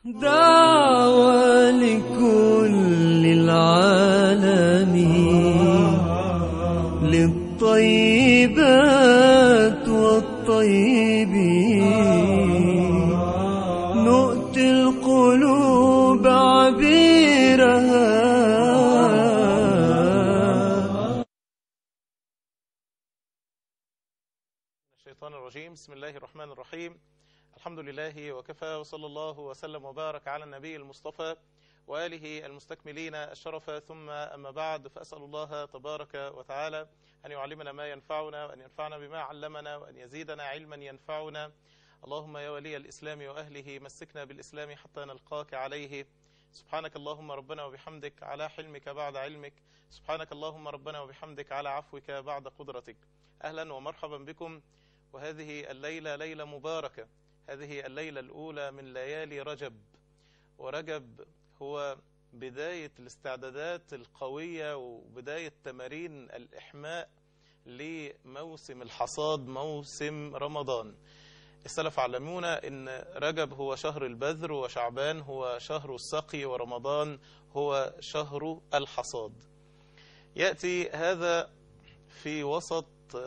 دعوة لكل العالم للطيبات والطيبين نؤتي القلوب عبيرها الشيطان الرجيم بسم الله الرحمن الرحيم الحمد لله وكفى وصلى الله وسلم وبارك على النبي المصطفى وآله المستكملين الشرف ثم أما بعد فأسأل الله تبارك وتعالى أن يعلمنا ما ينفعنا وأن ينفعنا بما علمنا وأن يزيدنا علما ينفعنا اللهم يا ولي الإسلام وأهله مسكنا بالإسلام حتى نلقاك عليه سبحانك اللهم ربنا وبحمدك على حلمك بعد علمك سبحانك اللهم ربنا وبحمدك على عفوك بعد قدرتك أهلا ومرحبا بكم وهذه الليلة ليلة مباركة هذه الليلة الأولى من ليالي رجب ورجب هو بداية الاستعدادات القوية وبداية تمارين الإحماء لموسم الحصاد موسم رمضان السلف علمونا ان رجب هو شهر البذر وشعبان هو شهر السقي ورمضان هو شهر الحصاد يأتي هذا في وسط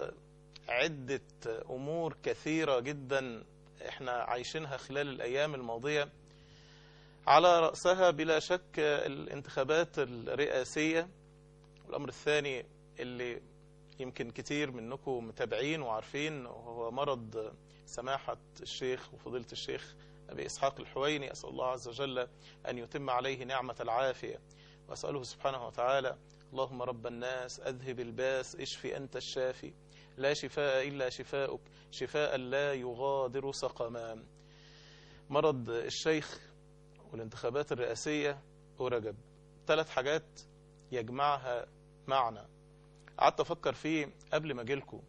عدة أمور كثيرة جدا احنا عايشينها خلال الأيام الماضية على رأسها بلا شك الانتخابات الرئاسية والأمر الثاني اللي يمكن كتير منكم متابعين وعارفين هو مرض سماحة الشيخ وفضيلة الشيخ أبي إسحاق الحويني أسأل الله عز وجل أن يتم عليه نعمة العافية وأسأله سبحانه وتعالى اللهم رب الناس أذهب الباس اشفي أنت الشافي لا شفاء إلا شفاؤك شفاء لا يغادر سقما مرض الشيخ والانتخابات الرئاسية ورجب ثلاث حاجات يجمعها معنا قعدت أفكر فيه قبل ما أجيلكم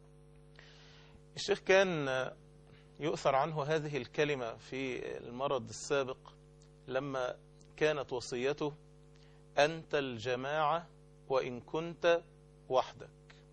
الشيخ كان يؤثر عنه هذه الكلمة في المرض السابق لما كانت وصيته أنت الجماعة وإن كنت وحدك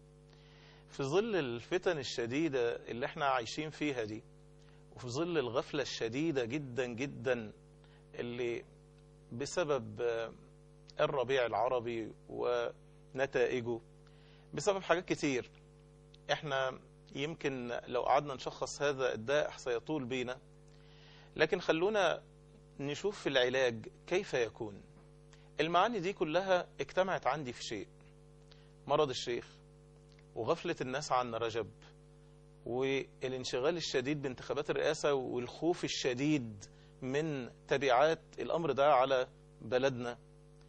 في ظل الفتن الشديدة اللي احنا عايشين فيها دي وفي ظل الغفلة الشديدة جدا جدا اللي بسبب الربيع العربي ونتائجه بسبب حاجات كتير احنا يمكن لو قعدنا نشخص هذا الداء سيطول بينا لكن خلونا نشوف في العلاج كيف يكون المعاني دي كلها اجتمعت عندي في شيء مرض الشيخ وغفلة الناس عن رجب والانشغال الشديد بانتخابات الرئاسة والخوف الشديد من تبعات الأمر ده على بلدنا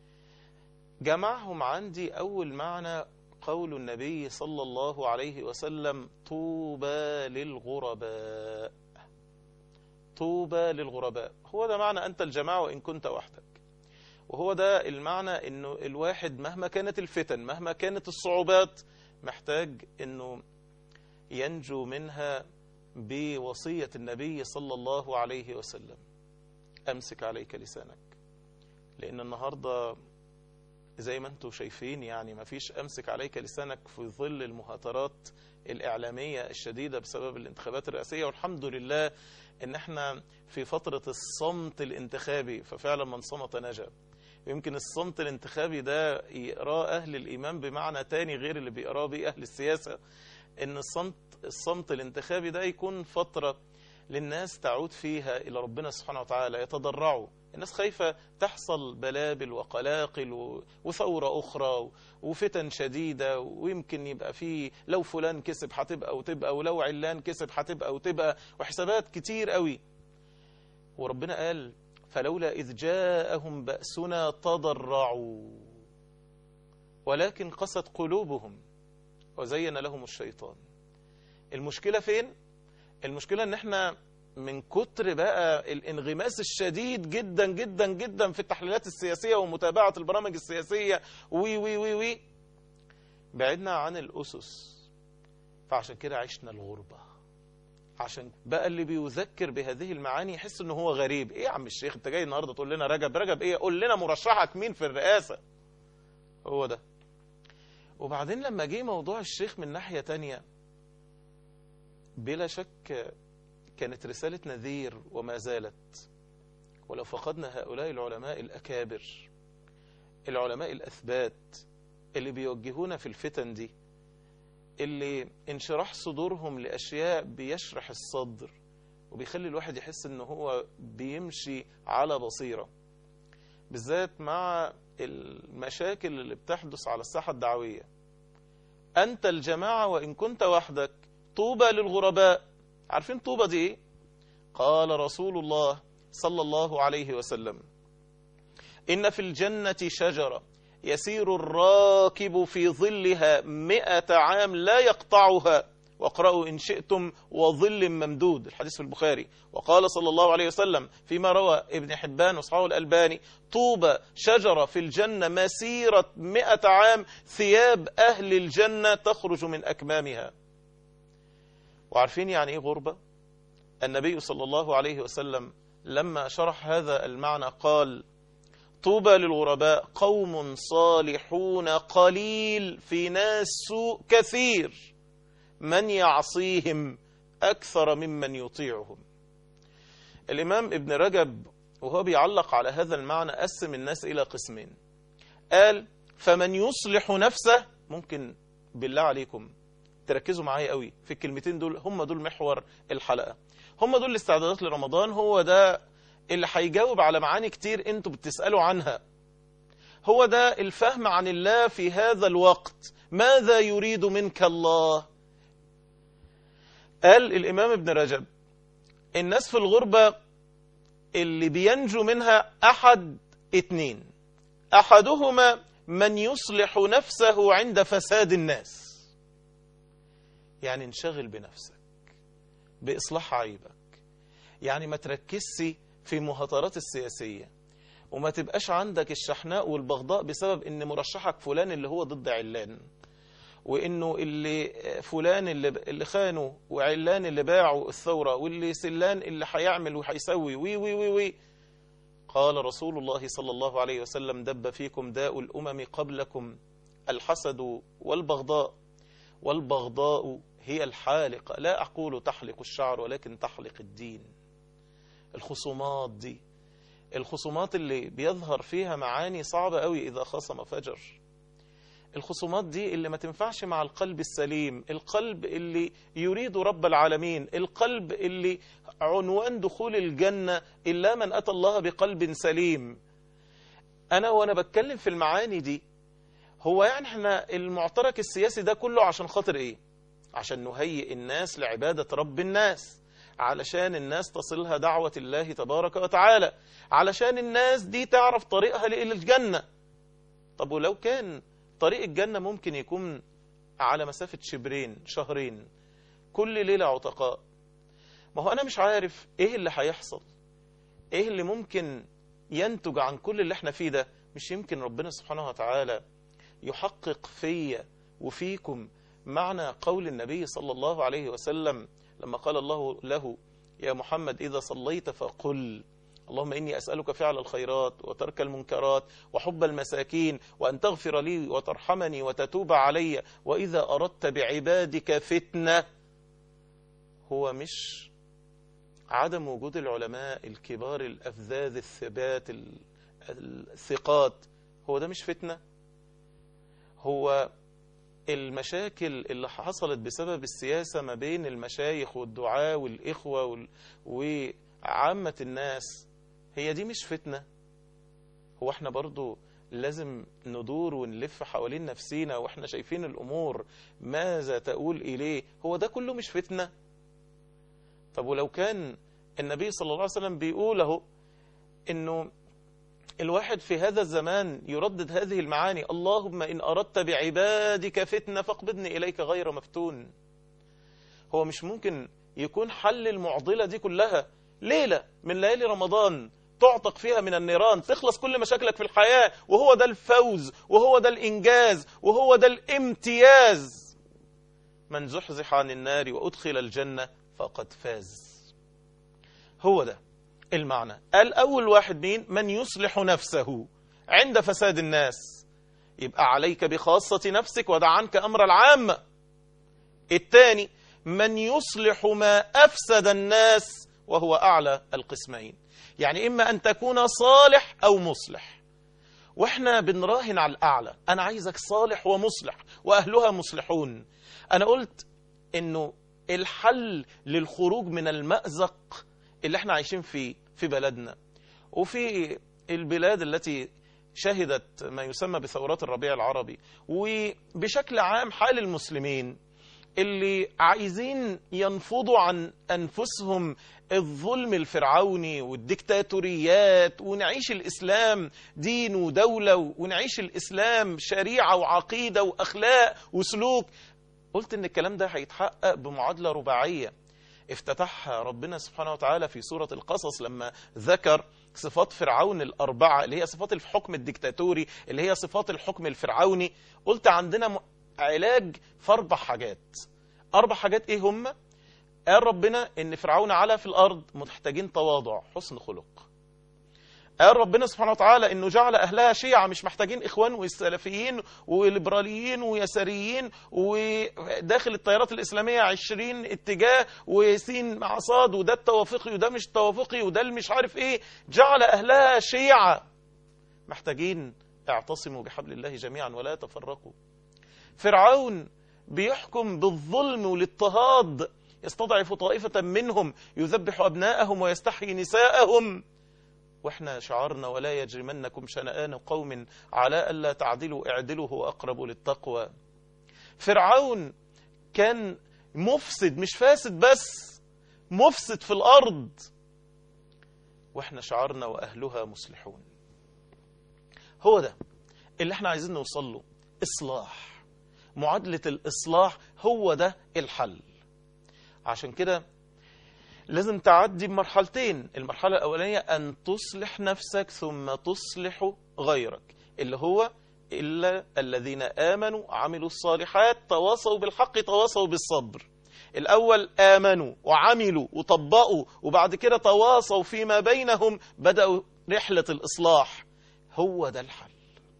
جمعهم عندي أول معنى قول النبي صلى الله عليه وسلم طوبى للغرباء طوبى للغرباء هو ده معنى أنت الجماعة وإن كنت وحدك وهو ده المعنى أنه الواحد مهما كانت الفتن مهما كانت الصعوبات محتاج أنه ينجو منها بوصية النبي صلى الله عليه وسلم أمسك عليك لسانك لأن النهاردة زي ما انتم شايفين يعني ما فيش أمسك عليك لسانك في ظل المهاترات الإعلامية الشديدة بسبب الانتخابات الرئاسية والحمد لله ان احنا في فترة الصمت الانتخابي ففعلا من صمت نجا يمكن الصمت الانتخابي ده يقراه أهل الإيمان بمعنى تاني غير اللي بيقراه بيه أهل السياسة ان الصمت, الصمت الانتخابي ده يكون فترة للناس تعود فيها إلى ربنا سبحانه وتعالى يتضرعوا الناس خايفة تحصل بلابل وقلاقل وثورة أخرى وفتن شديدة ويمكن يبقى فيه لو فلان كسب هتبقى وتبقى ولو علان كسب هتبقى وتبقى وحسابات كتير قوي وربنا قال فلولا إذ جاءهم بأسنا تضرعوا ولكن قست قلوبهم وزين لهم الشيطان المشكلة فين؟ المشكلة ان احنا من كتر بقى الانغماس الشديد جدا جدا جدا في التحليلات السياسية ومتابعة البرامج السياسية وي وي وي وي بعدنا عن الأسس فعشان كده عشنا الغربة عشان بقى اللي بيذكر بهذه المعاني يحس ان هو غريب ايه يا عم الشيخ انت جاي النهارده تقول لنا رجب رجب ايه قول لنا مرشحك مين في الرئاسة هو ده وبعدين لما جه موضوع الشيخ من ناحية تانية بلا شك كانت رسالة نذير وما زالت ولو فقدنا هؤلاء العلماء الأكابر العلماء الأثبات اللي بيوجهونا في الفتن دي اللي انشراح صدورهم لأشياء بيشرح الصدر وبيخلي الواحد يحس ان هو بيمشي على بصيرة بالذات مع المشاكل اللي بتحدث على الساحة الدعوية أنت الجماعة وإن كنت وحدك طوبى للغرباء عارفين طوبى دي إيه؟ قال رسول الله صلى الله عليه وسلم إن في الجنة شجرة يسير الراكب في ظلها مئة عام لا يقطعها واقرأوا إن شئتم وظل ممدود الحديث في البخاري وقال صلى الله عليه وسلم فيما روى ابن حبان وصحابه الألباني طوبى شجرة في الجنة مسيرة مئة عام ثياب أهل الجنة تخرج من أكمامها وعارفين يعني إيه غربة النبي صلى الله عليه وسلم لما شرح هذا المعنى قال طوبى للغرباء قوم صالحون قليل في ناس سوء كثير من يعصيهم أكثر ممن يطيعهم الإمام ابن رجب وهو بيعلق على هذا المعنى قسم الناس إلى قسمين قال فمن يصلح نفسه ممكن بالله عليكم تركزوا معايا قوي في الكلمتين دول هم دول محور الحلقة هم دول الاستعدادات لرمضان هو ده اللي هيجاوب على معاني كتير انتوا بتسألوا عنها هو ده الفهم عن الله في هذا الوقت ماذا يريد منك الله قال الإمام ابن رجب الناس في الغربة اللي بينجو منها أحد اتنين أحدهما من يصلح نفسه عند فساد الناس يعني انشغل بنفسك بإصلاح عيبك يعني ما تركزش في مهاترات السياسية وما تبقاش عندك الشحناء والبغضاء بسبب ان مرشحك فلان اللي هو ضد علان وانه اللي فلان اللي اللي خانوا وعلان اللي باعوا الثوره واللي سلان اللي هيعمل وهيسوي وي وي وي وي قال رسول الله صلى الله عليه وسلم دب فيكم داء الامم قبلكم الحسد والبغضاء والبغضاء هي الحالقه لا اقول تحلق الشعر ولكن تحلق الدين الخصومات دي الخصومات اللي بيظهر فيها معاني صعبه قوي اذا خصم فجر الخصومات دي اللي ما تنفعش مع القلب السليم القلب اللي يريد رب العالمين القلب اللي عنوان دخول الجنة إلا من أتى الله بقلب سليم أنا وأنا بتكلم في المعاني دي هو يعني احنا المعترك السياسي ده كله عشان خاطر ايه عشان نهيئ الناس لعبادة رب الناس علشان الناس تصلها دعوة الله تبارك وتعالى علشان الناس دي تعرف طريقها للجنة طب ولو كان طريق الجنة ممكن يكون على مسافة شبرين شهرين كل ليلة عتقاء ما هو أنا مش عارف إيه اللي هيحصل إيه اللي ممكن ينتج عن كل اللي احنا فيه ده مش يمكن ربنا سبحانه وتعالى يحقق فيا وفيكم معنى قول النبي صلى الله عليه وسلم لما قال الله له يا محمد إذا صليت فقل اللهم إني أسألك فعل الخيرات وترك المنكرات وحب المساكين وأن تغفر لي وترحمني وتتوب علي وإذا أردت بعبادك فتنة هو مش عدم وجود العلماء الكبار الأفذاذ الثبات الثقات هو ده مش فتنة هو المشاكل اللي حصلت بسبب السياسة ما بين المشايخ والدعاة والإخوة وال... وعامة الناس هي دي مش فتنة هو احنا برضو لازم ندور ونلف حوالين نفسينا واحنا شايفين الأمور ماذا تقول إليه هو ده كله مش فتنة طب ولو كان النبي صلى الله عليه وسلم بيقوله انه الواحد في هذا الزمان يردد هذه المعاني اللهم إن أردت بعبادك فتنة فاقبضني إليك غير مفتون هو مش ممكن يكون حل المعضلة دي كلها ليلة من ليالي رمضان تعتق فيها من النيران تخلص كل مشاكلك في الحياة وهو ده الفوز وهو ده الإنجاز وهو ده الامتياز من زحزح عن النار وأدخل الجنة فقد فاز هو ده المعنى قال أول واحد مين من يصلح نفسه عند فساد الناس يبقى عليك بخاصة نفسك ودع عنك أمر العامة الثاني من يصلح ما أفسد الناس وهو أعلى القسمين يعني إما أن تكون صالح أو مصلح واحنا بنراهن على الأعلى أنا عايزك صالح ومصلح وأهلها مصلحون أنا قلت إنه الحل للخروج من المأزق اللي احنا عايشين فيه في بلدنا وفي البلاد التي شهدت ما يسمى بثورات الربيع العربي وبشكل عام حال المسلمين اللي عايزين ينفضوا عن أنفسهم الظلم الفرعوني والديكتاتوريات ونعيش الإسلام دين ودولة ونعيش الإسلام شريعة وعقيدة وأخلاق وسلوك قلت إن الكلام ده هيتحقق بمعادلة رباعية افتتحها ربنا سبحانه وتعالى في سورة القصص لما ذكر صفات فرعون الأربعة اللي هي صفات الحكم الديكتاتوري اللي هي صفات الحكم الفرعوني قلت عندنا م- علاج في أربع حاجات أربع حاجات إيه هم؟ قال ربنا إن فرعون علا في الأرض محتاجين تواضع حسن خلق قال ربنا سبحانه وتعالى انه جعل اهلها شيعة مش محتاجين اخوان وسلفيين وليبراليين ويساريين وداخل التيارات الاسلامية عشرين اتجاه وسين مع صاد وده التوافقي وده مش التوافقي وده اللي مش عارف ايه جعل اهلها شيعة محتاجين اعتصموا بحبل الله جميعا ولا تفرقوا فرعون بيحكم بالظلم والاضطهاد يستضعف طائفة منهم يذبح أبناءهم ويستحيي نساءهم واحنا شعرنا ولا يجرمنكم شنآن قوم على ألا تعدلوا اعدلوا هو أقرب للتقوى فرعون كان مفسد مش فاسد بس مفسد في الأرض واحنا شعرنا وأهلها مصلحون هو ده اللي احنا عايزين نوصل له إصلاح معادلة الإصلاح هو ده الحل عشان كده لازم تعدي بمرحلتين المرحلة الأولانية أن تصلح نفسك ثم تصلح غيرك اللي هو إلا الذين آمنوا عملوا الصالحات تواصوا بالحق تواصوا بالصبر الأول آمنوا وعملوا وطبقوا وبعد كده تواصوا فيما بينهم بدأوا رحلة الإصلاح هو ده الحل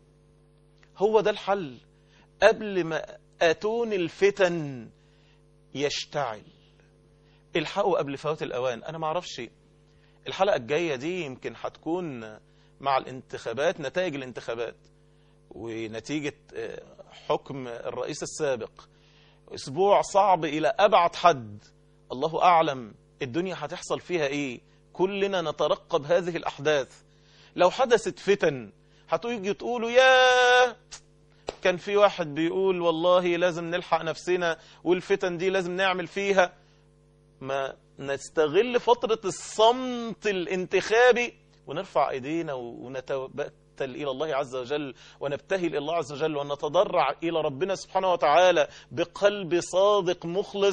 هو ده الحل قبل ما أتون الفتن يشتعل الحقوا قبل فوات الأوان أنا ما اعرفش الحلقة الجاية دي يمكن هتكون مع الانتخابات نتائج الانتخابات ونتيجة آه، حكم الرئيس السابق أسبوع صعب إلى أبعد حد الله أعلم الدنيا هتحصل فيها إيه كلنا نترقب هذه الأحداث لو حدثت فتن هتيجي تقولوا يا كان في واحد بيقول والله لازم نلحق نفسنا والفتن دي لازم نعمل فيها ما نستغل فترة الصمت الانتخابي ونرفع ايدينا ونتبتل الى الله عز وجل ونبتهل الى الله عز وجل ونتضرع الى ربنا سبحانه وتعالى بقلب صادق مخلص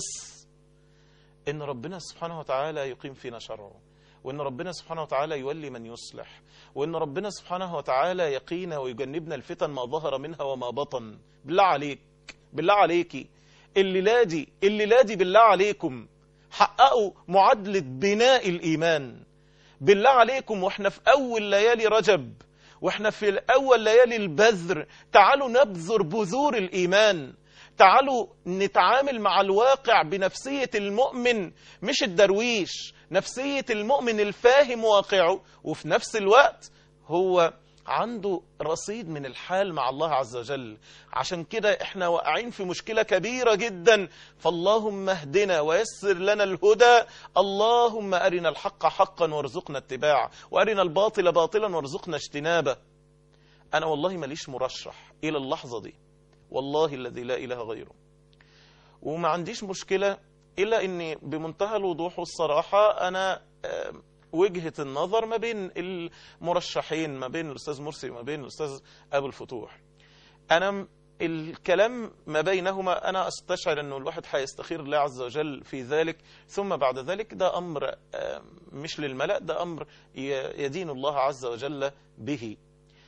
ان ربنا سبحانه وتعالى يقيم فينا شرعه وان ربنا سبحانه وتعالى يولي من يصلح وان ربنا سبحانه وتعالى يقينا ويجنبنا الفتن ما ظهر منها وما بطن بالله عليك بالله عليكي الليلة دي الليلة دي بالله عليكم حققوا معادلة بناء الإيمان بالله عليكم واحنا في أول ليالي رجب واحنا في أول ليالي البذر تعالوا نبذر بذور الإيمان تعالوا نتعامل مع الواقع بنفسية المؤمن مش الدرويش نفسية المؤمن الفاهم واقعه وفي نفس الوقت هو عنده رصيد من الحال مع الله عز وجل عشان كده احنا واقعين في مشكلة كبيرة جدا فاللهم اهدنا ويسر لنا الهدى اللهم أرنا الحق حقا وارزقنا اتباعه وأرنا الباطل باطلا وارزقنا اجتنابه أنا والله ماليش مرشح إلى اللحظة دي والله الذي لا إله غيره وما عنديش مشكلة إلا أني بمنتهى الوضوح والصراحة أنا آه، وجهة النظر ما بين المرشحين ما بين الأستاذ مرسي وما بين الأستاذ أبو الفتوح أنا م- الكلام ما بينهما أنا أستشعر أنه الواحد هيستخير الله عز وجل في ذلك ثم بعد ذلك ده أمر آه، مش للملأ ده أمر ي- يدين الله عز وجل به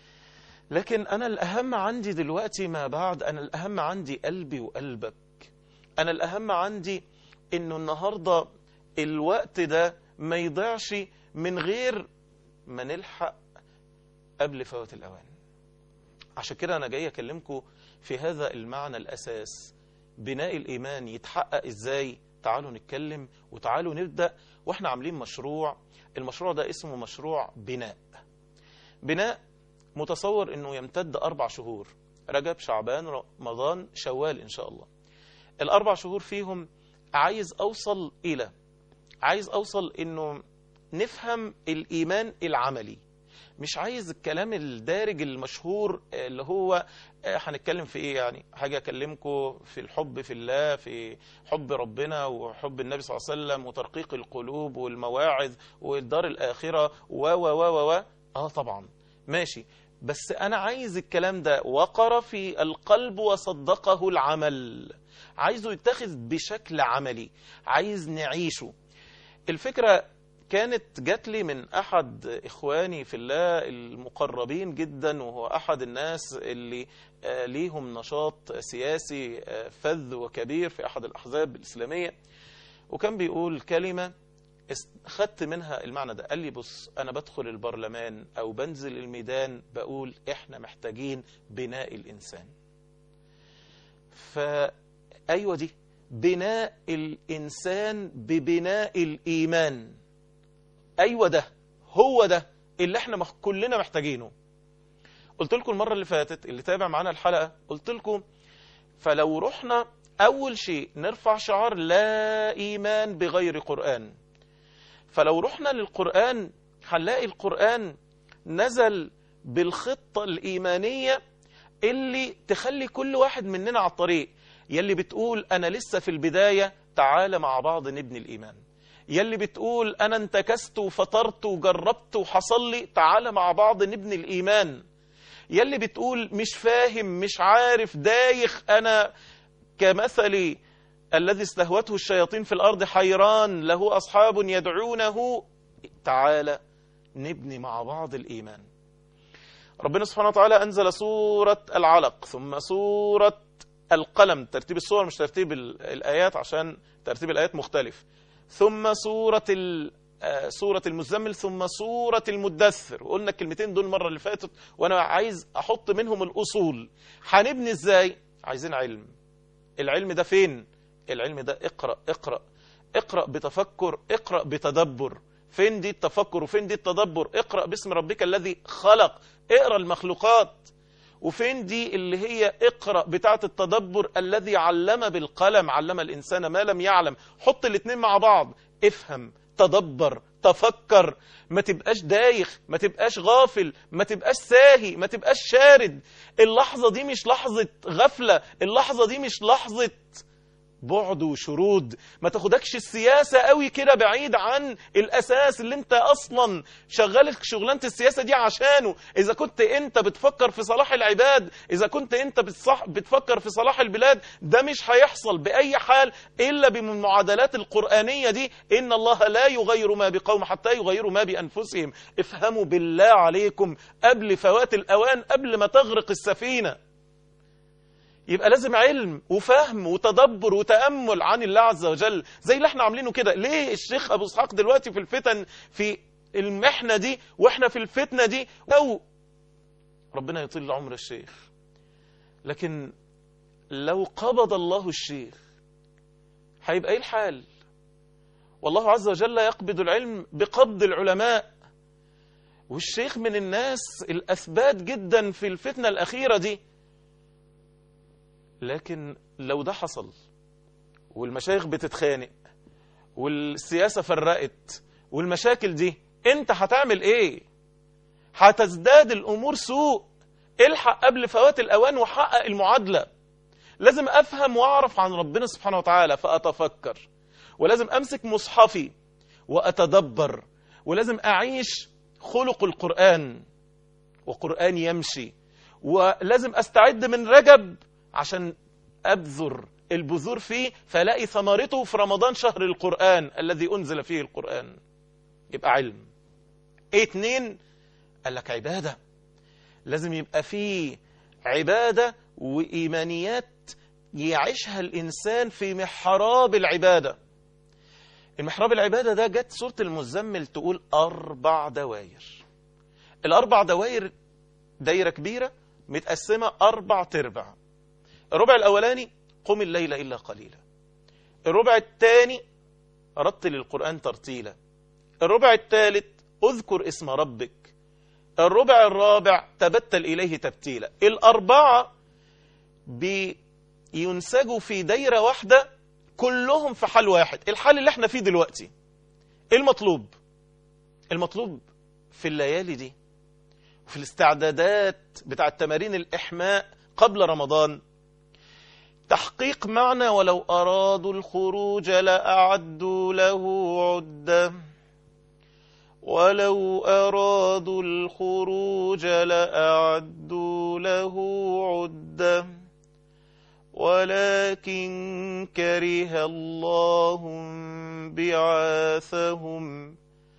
لكن أنا الأهم عندي دلوقتي ما بعد أنا الأهم عندي قلبي وقلبك أنا الأهم عندي إنه النهاردة الوقت ده ما يضيعش من غير ما نلحق قبل فوات الأوان عشان كده أنا جاي أكلمكم في هذا المعنى الأساس بناء الإيمان يتحقق إزاي تعالوا نتكلم وتعالوا نبدأ واحنا عاملين مشروع المشروع ده اسمه مشروع بناء بناء متصور انه يمتد اربع شهور رجب شعبان رمضان شوال ان شاء الله الاربع شهور فيهم عايز اوصل الى عايز اوصل انه نفهم الايمان العملي مش عايز الكلام الدارج المشهور اللي هو آه، هنتكلم في ايه يعني حاجة اكلمكم في الحب في الله في حب ربنا وحب النبي صلى الله عليه وسلم وترقيق القلوب والمواعظ والدار الآخرة و و و و و اه طبعا ماشي بس انا عايز الكلام ده وقر في القلب وصدقه العمل عايزه يتخذ بشكل عملي عايز نعيشه الفكرة كانت جات لي من أحد إخواني في الله المقربين جدا وهو أحد الناس اللي آه، ليهم نشاط سياسي آه، فذ وكبير في أحد الأحزاب الإسلامية وكان بيقول كلمة است- خدت منها المعنى ده قال لي بص أنا بدخل البرلمان أو بنزل الميدان بقول إحنا محتاجين بناء الإنسان فأيوة دي بناء الإنسان ببناء الإيمان أيوة ده هو ده اللي احنا مح- كلنا محتاجينه قلت لكم المرة اللي فاتت اللي تابع معانا الحلقة قلت لكم فلو رحنا أول شيء نرفع شعار لا إيمان بغير قرآن فلو رحنا للقرآن هنلاقي القرآن نزل بالخطة الإيمانية اللي تخلي كل واحد مننا على الطريق يلي بتقول أنا لسه في البداية تعال مع بعض نبني الإيمان يلي بتقول أنا انتكست وفطرت وجربت وحصل لي تعال مع بعض نبني الإيمان يلي بتقول مش فاهم مش عارف دايخ أنا كمثل الذي استهوته الشياطين في الأرض حيران له أصحاب يدعونه تعالى نبني مع بعض الإيمان ربنا سبحانه وتعالى أنزل سورة العلق ثم سورة القلم ترتيب السور مش ترتيب ال- الآيات عشان ترتيب الآيات مختلف ثم سورة ال- آه، سورة المزمل ثم سورة المدثر وقلنا الكلمتين دول المرة اللي فاتت وأنا عايز أحط منهم الأصول هنبني إزاي عايزين علم العلم ده فين العلم ده اقرأ اقرأ اقرأ بتفكر اقرأ بتدبر فين دي التفكر وفين دي التدبر اقرأ باسم ربك الذي خلق اقرأ المخلوقات وفين دي اللي هي اقرأ بتاعة التدبر الذي علم بالقلم علم الإنسان ما لم يعلم حط الاتنين مع بعض افهم تدبر تفكر ما تبقاش دايخ ما تبقاش غافل ما تبقاش ساهي ما تبقاش شارد اللحظة دي مش لحظة غفلة اللحظة دي مش لحظة بعد وشرود ما تاخدكش السياسة قوي كده بعيد عن الأساس اللي انت أصلا شغالك شغلانة السياسة دي عشانه إذا كنت انت بتفكر في صلاح العباد إذا كنت انت بتصح بتفكر في صلاح البلاد ده مش هيحصل بأي حال إلا بالمعادلات القرآنية دي إن الله لا يغير ما بقوم حتى يغيروا ما بأنفسهم افهموا بالله عليكم قبل فوات الأوان قبل ما تغرق السفينة يبقى لازم علم وفهم وتدبر وتأمل عن الله عز وجل زي اللي احنا عاملينه كده ليه الشيخ أبو اسحاق دلوقتي في الفتن في المحنة دي واحنا في الفتنة دي أو ربنا يطيل عمر الشيخ لكن لو قبض الله الشيخ هيبقى ايه الحال والله عز وجل يقبض العلم بقبض العلماء والشيخ من الناس الأثبات جدا في الفتنة الأخيرة دي لكن لو ده حصل والمشايخ بتتخانق والسياسة فرقت والمشاكل دي انت هتعمل ايه هتزداد الامور سوء الحق قبل فوات الاوان وحقق المعادلة لازم افهم واعرف عن ربنا سبحانه وتعالى فاتفكر ولازم امسك مصحفي واتدبر ولازم اعيش خلق القرآن وقرآن يمشي ولازم استعد من رجب عشان أبذر البذور فيه فلاقي ثمرته في رمضان شهر القرآن الذي أنزل فيه القرآن يبقى علم ايه اتنين قال لك عبادة لازم يبقى فيه عبادة وإيمانيات يعيشها الإنسان في محراب العبادة المحراب العبادة ده جت سورة المزمل تقول أربع دواير الأربع دواير دايرة كبيرة متقسمة أربع تربع الربع الأولاني قم الليل إلا قليلا الربع الثاني رتل القرآن ترتيلا الربع الثالث اذكر اسم ربك الربع الرابع تبتل إليه تبتيلا الأربعة بينسجوا في دايرة واحدة كلهم في حال واحد الحال اللي احنا فيه دلوقتي ايه المطلوب المطلوب في الليالي دي في الاستعدادات بتاع تمارين الإحماء قبل رمضان تحقيق معنى ولو أرادوا الخروج لأعدوا له عدة ولو أرادوا الخروج لأعدوا له عدة ولكن كره الله بعاثهم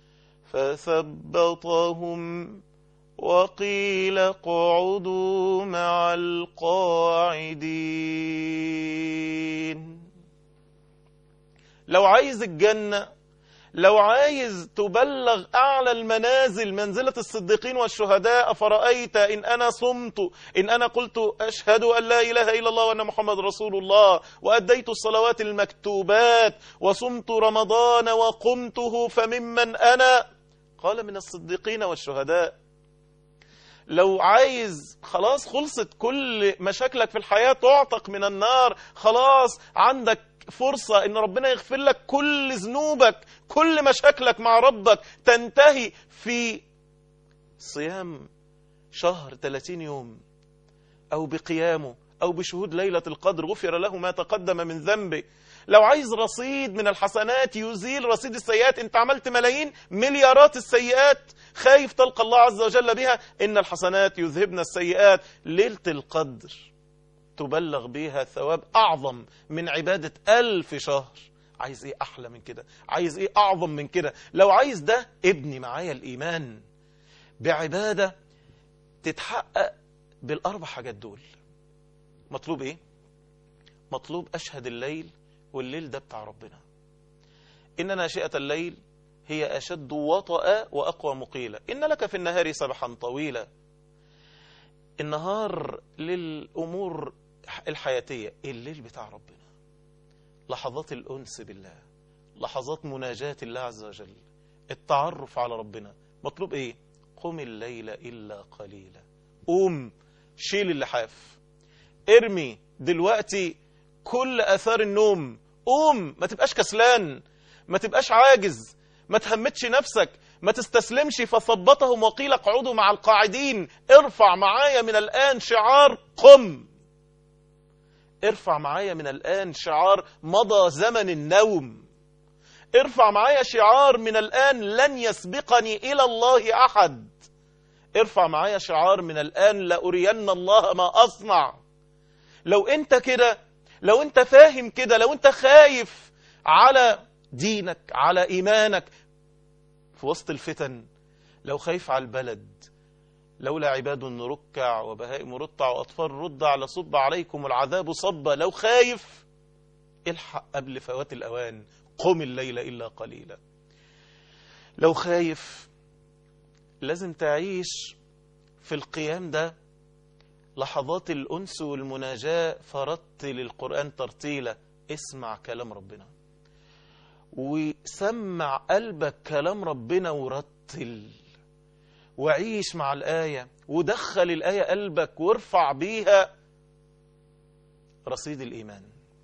فثبطهم وقيل اقعدوا مع القاعدين لو عايز الجنة لو عايز تبلغ أعلى المنازل منزلة الصديقين والشهداء فرأيت إن أنا صمت إن أنا قلت أشهد أن لا إله إلا الله وأن محمد رسول الله وأديت الصلوات المكتوبات وصمت رمضان وقمته فممن أنا قال من الصديقين والشهداء لو عايز خلاص خلصت كل مشاكلك في الحياة تعتق من النار خلاص عندك فرصة ان ربنا يغفر لك كل ذنوبك كل مشاكلك مع ربك تنتهي في صيام شهر 30 يوم او بقيامه او بشهود ليلة القدر غفر له ما تقدم من ذنبه لو عايز رصيد من الحسنات يزيل رصيد السيئات انت عملت ملايين مليارات السيئات خايف تلقى الله عز وجل بها ان الحسنات يذهبن السيئات ليلة القدر تبلغ بها ثواب أعظم من عبادة ألف شهر عايز إيه أحلى من كده عايز إيه أعظم من كده لو عايز ده ابني معايا الإيمان بعبادة تتحقق بالأربع حاجات دول مطلوب إيه مطلوب أشهد الليل والليل ده بتاع ربنا إن ناشئة الليل هي أشد وطأ وأقوى مقيلة إن لك في النهار سبحا طويلا النهار للأمور الحياتية الليل بتاع ربنا لحظات الأنس بالله لحظات مناجاة الله عز وجل التعرف على ربنا مطلوب ايه قم الليل إلا قليلا قوم شيل اللحاف ارمي دلوقتي كل أثار النوم قوم ما تبقاش كسلان ما تبقاش عاجز ما تهمتش نفسك ما تستسلمش فثبتهم وقيل اقعدوا مع القاعدين ارفع معايا من الآن شعار قم ارفع معايا من الآن شعار مضى زمن النوم ارفع معايا شعار من الآن لن يسبقني إلى الله أحد ارفع معايا شعار من الآن لأرين الله ما أصنع لو انت كده لو انت فاهم كده لو انت خايف على دينك على إيمانك في وسط الفتن لو خايف على البلد لولا عباد ركع وبهائم رطع وأطفال رضع لصب عليكم العذاب صبا لو خايف الحق قبل فوات الأوان قم الليل إلا قليلا لو خايف لازم تعيش في القيام ده لحظات الأنس والمناجاة فرتل القرآن ترتيلا اسمع كلام ربنا وسمع قلبك كلام ربنا ورتل وعيش مع الآية ودخل الآية قلبك وارفع بيها رصيد الإيمان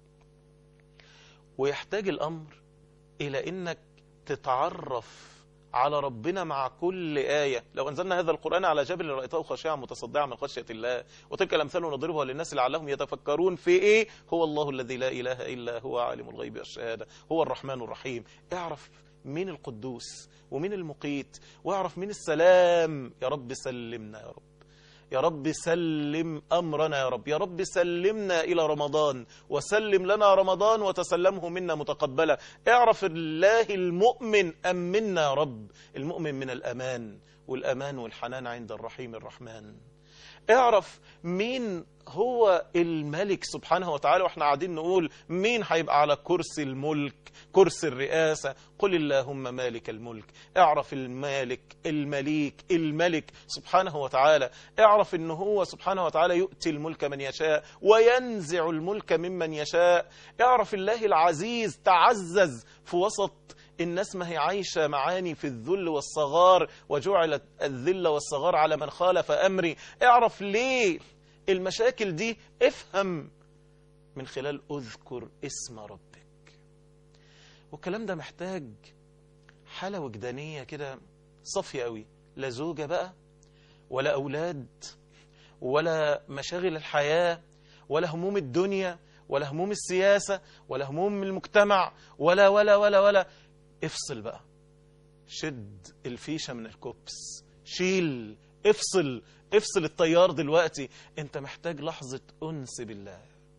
ويحتاج الأمر إلى أنك تتعرف على ربنا مع كل آية لو أنزلنا هذا القرآن على جبل رأيته خاشعا متصدعا من خشية الله وتلك الأمثال نضربها للناس لعلهم يتفكرون في إيه هو الله الذي لا إله إلا هو عالم الغيب والشهادة هو الرحمن الرحيم اعرف مين القدوس ومين المقيت واعرف مين السلام يا رب سلمنا يا رب يا رب سلم أمرنا يا رب يا رب سلمنا إلى رمضان وسلم لنا رمضان وتسلمه منا متقبلا اعرف الله المؤمن أمنا يا رب المؤمن من الأمان والأمان والحنان عند الرحيم الرحمن اعرف مين هو الملك سبحانه وتعالى واحنا قاعدين نقول مين هيبقى على كرسي الملك كرسي الرئاسة قل اللهم مالك الملك اعرف المالك المليك الملك سبحانه وتعالى اعرف ان هو سبحانه وتعالى يؤتي الملك من يشاء وينزع الملك ممن يشاء اعرف الله العزيز تعزز في وسط الناس ما هي عايشة معاني في الذل والصغار وجعلت الذل والصغار على من خالف أمري اعرف ليه المشاكل دي افهم من خلال اذكر اسم ربك والكلام ده محتاج حالة وجدانية كده صافية قوي لا زوجة بقى ولا أولاد ولا مشاغل الحياة ولا هموم الدنيا ولا هموم السياسة ولا هموم المجتمع ولا ولا ولا ولا افصل بقى شد الفيشة من الكوبس شيل افصل افصل الطيار دلوقتي انت محتاج لحظة أنس بالله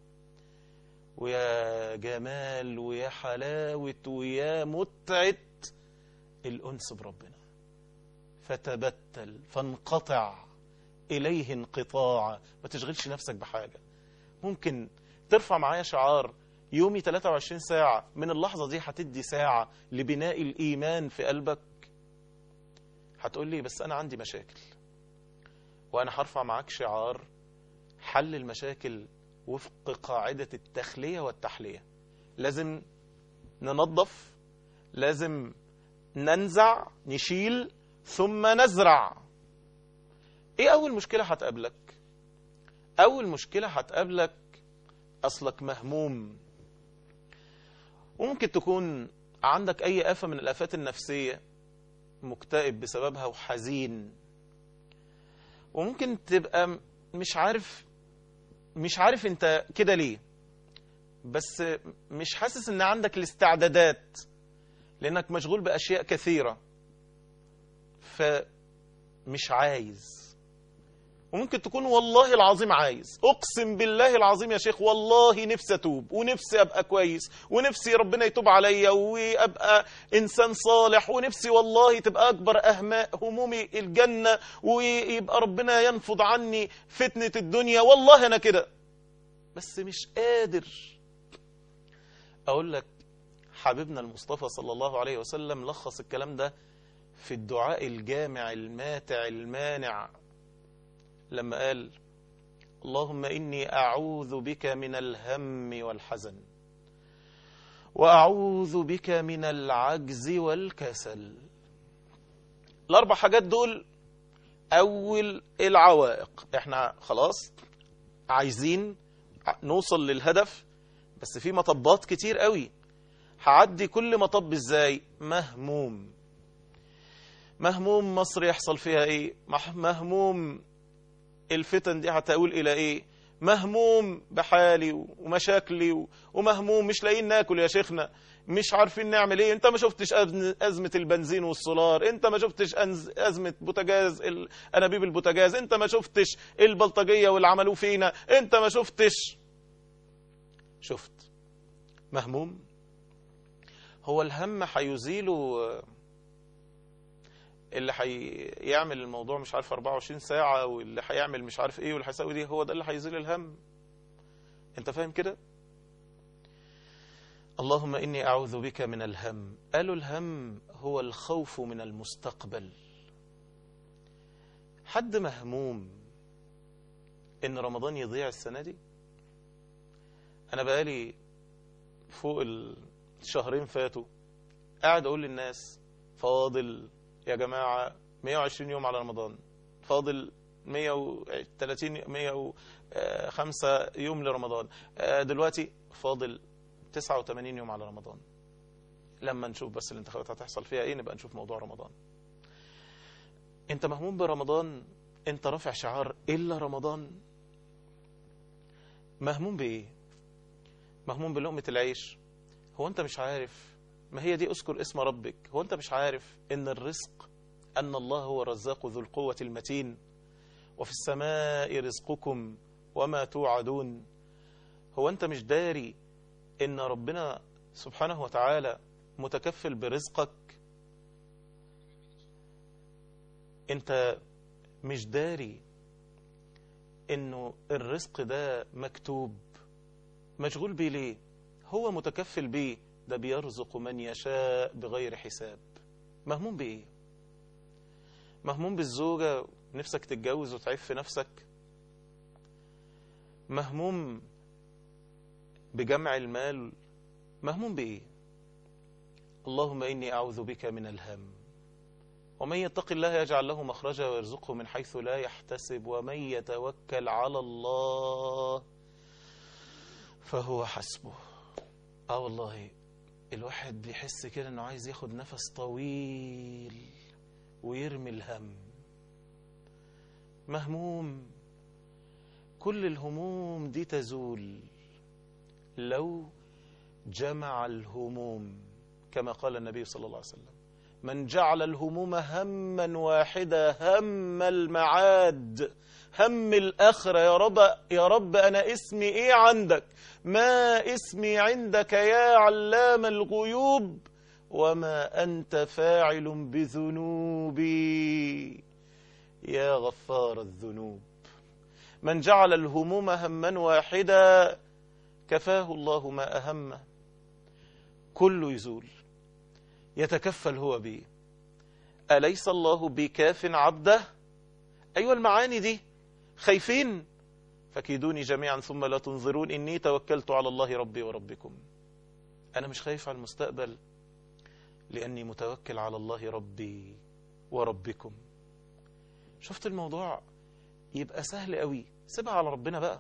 ويا جمال ويا حلاوة ويا متعة الأنس بربنا فتبتل فانقطع إليه انقطاعا ما تشغلش نفسك بحاجة ممكن ترفع معايا شعار يومي 23 ساعة من اللحظة دي هتدي ساعة لبناء الإيمان في قلبك هتقول لي بس أنا عندي مشاكل وأنا هرفع معاك شعار حل المشاكل وفق قاعدة التخلية والتحلية لازم ننظف لازم ننزع نشيل ثم نزرع ايه اول مشكلة هتقابلك اول مشكلة هتقابلك اصلك مهموم وممكن تكون عندك اي آفة من الآفات النفسية مكتئب بسببها وحزين وممكن تبقى مش عارف مش عارف انت كده ليه بس مش حاسس ان عندك الاستعدادات لانك مشغول باشياء كثيرة فمش عايز وممكن تكون والله العظيم عايز اقسم بالله العظيم يا شيخ والله نفسي اتوب ونفسي ابقى كويس ونفسي ربنا يتوب عليا وابقى انسان صالح ونفسي والله تبقى اكبر اهماء همومي الجنة ويبقى ربنا ينفض عني فتنة الدنيا والله انا كده بس مش قادر اقول لك حبيبنا المصطفى صلى الله عليه وسلم لخص الكلام ده في الدعاء الجامع الماتع المانع لما قال اللهم إني أعوذ بك من الهم والحزن وأعوذ بك من العجز والكسل الأربع حاجات دول أول العوائق احنا خلاص عايزين نوصل للهدف بس في مطبات كتير قوي هعدي كل مطب ازاي مهموم مهموم مصر يحصل فيها ايه مهموم الفتن دي هتقول الى ايه مهموم بحالي ومشاكلي ومهموم مش لاقيين ناكل يا شيخنا مش عارفين نعمل ايه انت ما شفتش ازمه البنزين والسولار انت ما شفتش ازمه بوتاجاز انابيب البوتاجاز انت ما شفتش البلطجيه واللي عملوه فينا انت ما شفتش شفت مهموم هو الهم هيزيله اللي هيعمل الموضوع مش عارف 24 ساعة واللي هيعمل مش عارف ايه واللي هيسوي دي هو ده اللي هيزيل الهم انت فاهم كده اللهم إني أعوذ بك من الهم قالوا الهم هو الخوف من المستقبل حد مهموم إن رمضان يضيع السنة دي أنا بقالي فوق الشهرين فاتوا قاعد أقول للناس فاضل يا جماعة 120 يوم على رمضان فاضل 130 105 يوم لرمضان دلوقتي فاضل 89 يوم على رمضان لما نشوف بس الانتخابات هتحصل فيها ايه نبقى نشوف موضوع رمضان انت مهموم برمضان انت رافع شعار الا رمضان مهموم بايه مهموم بلقمة العيش هو انت مش عارف ما هي دي اذكر اسم ربك هو انت مش عارف ان الرزق ان الله هو الرزاق ذو القوة المتين وفي السماء رزقكم وما توعدون هو انت مش داري ان ربنا سبحانه وتعالى متكفل برزقك انت مش داري انه الرزق ده مكتوب مشغول بيه ليه هو متكفل بيه ده بيرزق من يشاء بغير حساب مهموم بايه مهموم بالزوجة نفسك تتجوز وتعف نفسك مهموم بجمع المال مهموم بايه اللهم اني اعوذ بك من الهم ومن يتق الله يجعل له مخرجا ويرزقه من حيث لا يحتسب ومن يتوكل على الله فهو حسبه اه والله الواحد بيحس كده انه عايز ياخد نفس طويل ويرمي الهم مهموم كل الهموم دي تزول لو جمع الهموم كما قال النبي صلى الله عليه وسلم من جعل الهموم هما واحدا هم المعاد هم الآخرة يا رب يا رب أنا اسمي إيه عندك ما اسمي عندك يا علام الغيوب وما أنت فاعل بذنوبي يا غفار الذنوب من جعل الهموم هما واحدا كفاه الله ما أهمه كله يزول يتكفل هو به أليس الله بكاف عبده أيوة المعاني دي خايفين فكيدوني جميعا ثم لا تنظرون إني توكلت على الله ربي وربكم أنا مش خايف على المستقبل لأني متوكل على الله ربي وربكم شفت الموضوع يبقى سهل قوي سيبها على ربنا بقى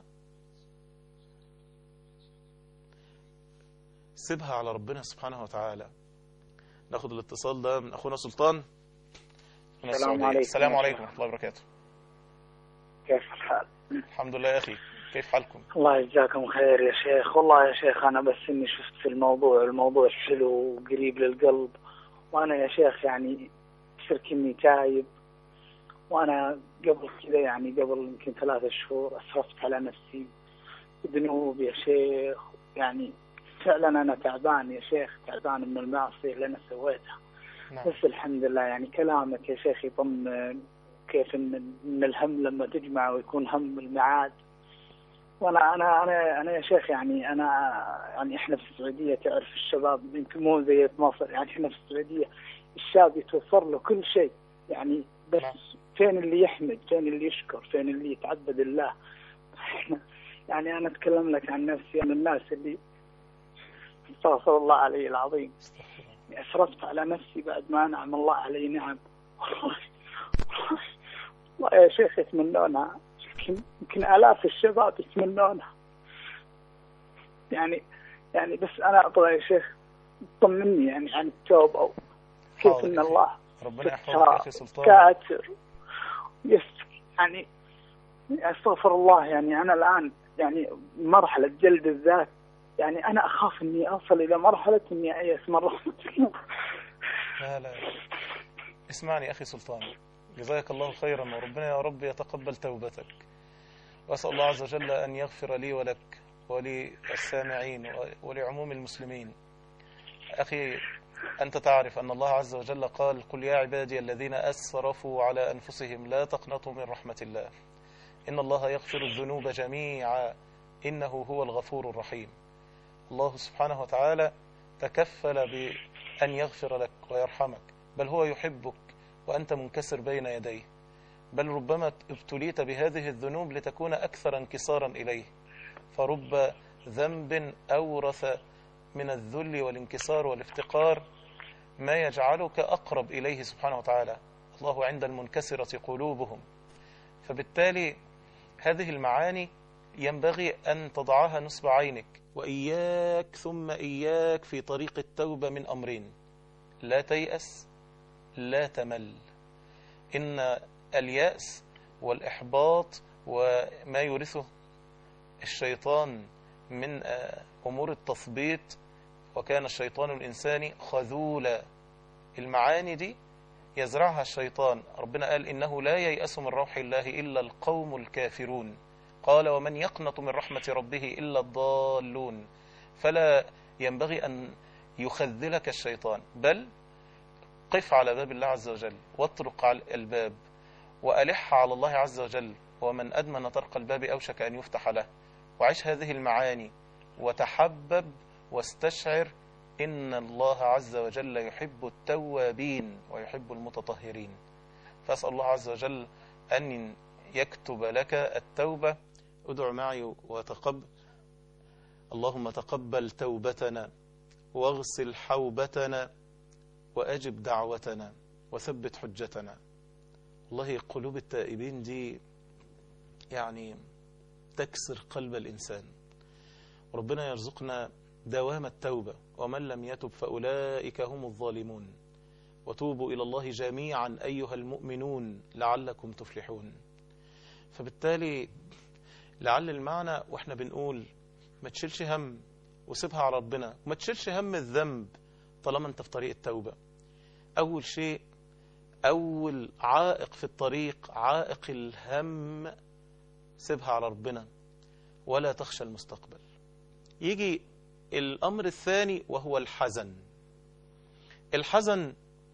سيبها على ربنا سبحانه وتعالى ناخد الاتصال ده من اخونا سلطان من السلام السعودية. عليكم. السلام عليكم ورحمه الله وبركاته كيف الحال؟ الحمد لله يا اخي كيف حالكم الله يجزاكم خير يا شيخ والله يا شيخ أنا بس إني شفت في الموضوع الموضوع حلو وقريب للقلب وأنا يا شيخ يعني شرك إني تايب وأنا قبل كذا يعني قبل يمكن ثلاثة شهور أسرفت على نفسي بذنوب يا شيخ يعني فعلا أنا تعبان يا شيخ تعبان من المعصية اللي أنا سويتها نعم بس الحمد لله يعني كلامك يا شيخ يطمن كيف ان ان الهم لما تجمع ويكون هم المعاد وانا انا انا انا يا شيخ يعني انا يعني احنا في السعوديه تعرف الشباب يمكن مو زي في مصر يعني احنا في السعوديه الشاب يتوفر له كل شيء يعني بس نعم. فين اللي يحمد فين اللي يشكر فين اللي يتعبد الله احنا يعني انا اتكلم لك عن نفسي من الناس اللي استغفر الله علي العظيم استغفر الله. يعني أسرفت على نفسي بعد ما أنعم الله علي نعم والله والله يا شيخ يتمنونها يمكن يمكن آلاف الشباب يتمنونها يعني يعني بس أنا أبغى يا شيخ طمني يعني عن التوبة كيف حاضر إن يا أخي. الله ربنا يحفظك يا اخي سلطان كاتر يس يعني استغفر الله يعني انا الان يعني مرحله جلد الذات يعني انا اخاف اني اصل الى مرحله اني ايأس من رحمتك لا لا اسمعني أخي سلطان جزاك الله خيرا وربنا يا رب يتقبل توبتك وأسأل الله عز وجل أن يغفر لي ولك وللسامعين ولعموم المسلمين أخي أنت تعرف أن الله عز وجل قال قل يا عبادي الذين أسرفوا على أنفسهم لا تقنطوا من رحمة الله إن الله يغفر الذنوب جميعا إنه هو الغفور الرحيم الله سبحانه وتعالى تكفل بأن يغفر لك ويرحمك بل هو يحبك وأنت منكسر بين يديه بل ربما ابتليت بهذه الذنوب لتكون أكثر انكسارا إليه فرب ذنب أورث من الذل والانكسار والافتقار ما يجعلك أقرب إليه سبحانه وتعالى الله عند المنكسرة قلوبهم فبالتالي هذه المعاني ينبغي أن تضعها نصب عينك وإياك ثم إياك في طريق التوبة من أمرين لا تيأس لا تمل إن اليأس والإحباط وما يورثه الشيطان من أمور التثبيط وكان الشيطان الإنساني خذولا المعاني دي يزرعها الشيطان ربنا قال إنه لا ييأس من روح الله إلا القوم الكافرون قال ومن يقنط من رحمة ربه إلا الضالون فلا ينبغي أن يخذلك الشيطان بل قف على باب الله عز وجل واطرق على الباب وألح على الله عز وجل ومن أدمن طرق الباب أوشك أن يفتح له وعيش هذه المعاني وتحبب واستشعر إن الله عز وجل يحب التوابين ويحب المتطهرين فأسأل الله عز وجل أن يكتب لك التوبة ادع معي وتقبل اللهم تقبل توبتنا واغسل حوبتنا وأجب دعوتنا وثبت حجتنا والله قلوب التائبين دي يعني تكسر قلب الإنسان ربنا يرزقنا دوام التوبة ومن لم يتب فأولئك هم الظالمون وتوبوا إلى الله جميعا أيها المؤمنون لعلكم تفلحون فبالتالي لعل المعنى واحنا بنقول ما تشيلش هم وسيبها على ربنا وما تشيلش هم الذنب طالما انت في طريق التوبة أول شيء أول عائق في الطريق عائق الهم سيبها على ربنا ولا تخشى المستقبل يجي الأمر الثاني وهو الحزن الحزن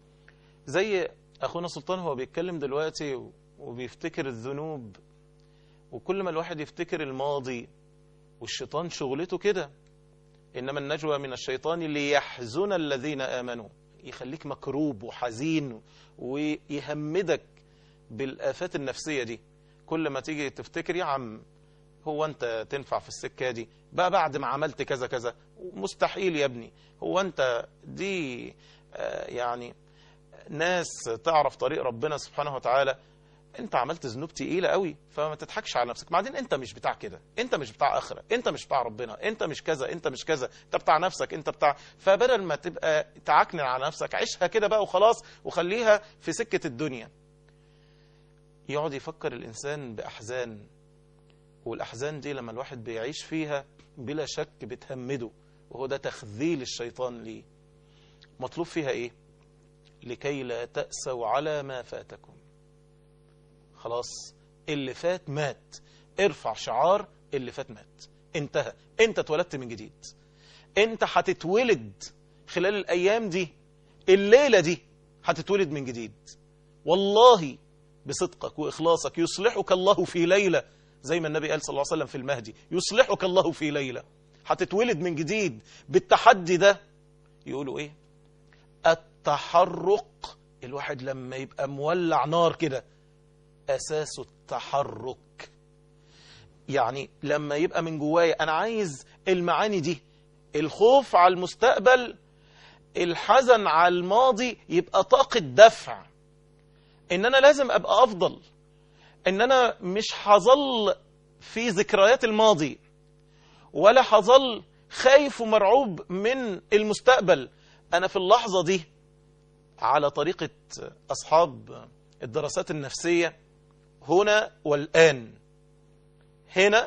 زي أخونا سلطان هو بيتكلم دلوقتي وبيفتكر الذنوب وكل ما الواحد يفتكر الماضي والشيطان شغلته كده إنما النجوى من الشيطان ليحزن الذين آمنوا يخليك مكروب وحزين ويهمدك بالآفات النفسية دي كل ما تيجي تفتكر يا عم هو أنت تنفع في السكة دي بقى بعد ما عملت كذا كذا مستحيل يا ابني هو أنت دي آه يعني ناس تعرف طريق ربنا سبحانه وتعالى انت عملت ذنوب تقيله قوي فما تضحكش على نفسك بعدين انت مش بتاع كده انت مش بتاع اخره انت مش بتاع ربنا انت مش كذا انت مش كذا انت بتاع نفسك انت بتاع فبدل ما تبقى تعكنن على نفسك عيشها كده بقى وخلاص وخليها في سكه الدنيا يقعد يفكر الانسان باحزان والاحزان دي لما الواحد بيعيش فيها بلا شك بتهمده وهو ده تخذيل الشيطان ليه مطلوب فيها ايه لكي لا تأسوا على ما فاتكم خلاص اللي فات مات ارفع شعار اللي فات مات انتهى انت اتولدت من جديد انت هتتولد خلال الايام دي الليلة دي هتتولد من جديد والله بصدقك واخلاصك يصلحك الله في ليلة زي ما النبي قال صلى الله عليه وسلم في المهدي يصلحك الله في ليلة هتتولد من جديد بالتحدي ده يقولوا ايه التحرق الواحد لما يبقى مولع نار كده أساس التحرك يعني لما يبقى من جوايا أنا عايز المعاني دي الخوف على المستقبل الحزن على الماضي يبقى طاقة دفع إن أنا لازم أبقى أفضل إن أنا مش هظل في ذكريات الماضي ولا هظل خايف ومرعوب من المستقبل أنا في اللحظة دي على طريقة أصحاب الدراسات النفسية هنا والآن هنا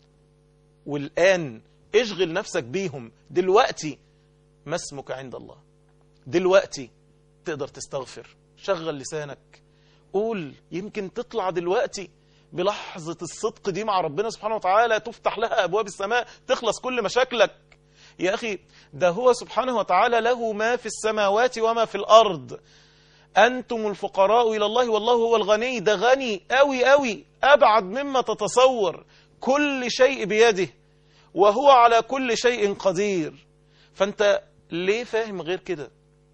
والآن اشغل نفسك بيهم دلوقتي ما اسمك عند الله دلوقتي تقدر تستغفر شغل لسانك قول يمكن تطلع دلوقتي بلحظة الصدق دي مع ربنا سبحانه وتعالى تفتح لها أبواب السماء تخلص كل مشاكلك يا أخي ده هو سبحانه وتعالى له ما في السماوات وما في الأرض أنتم الفقراء إلى الله والله هو الغني ده غني أوي أوي أبعد مما تتصور كل شيء بيده وهو على كل شيء قدير فأنت ليه فاهم غير كده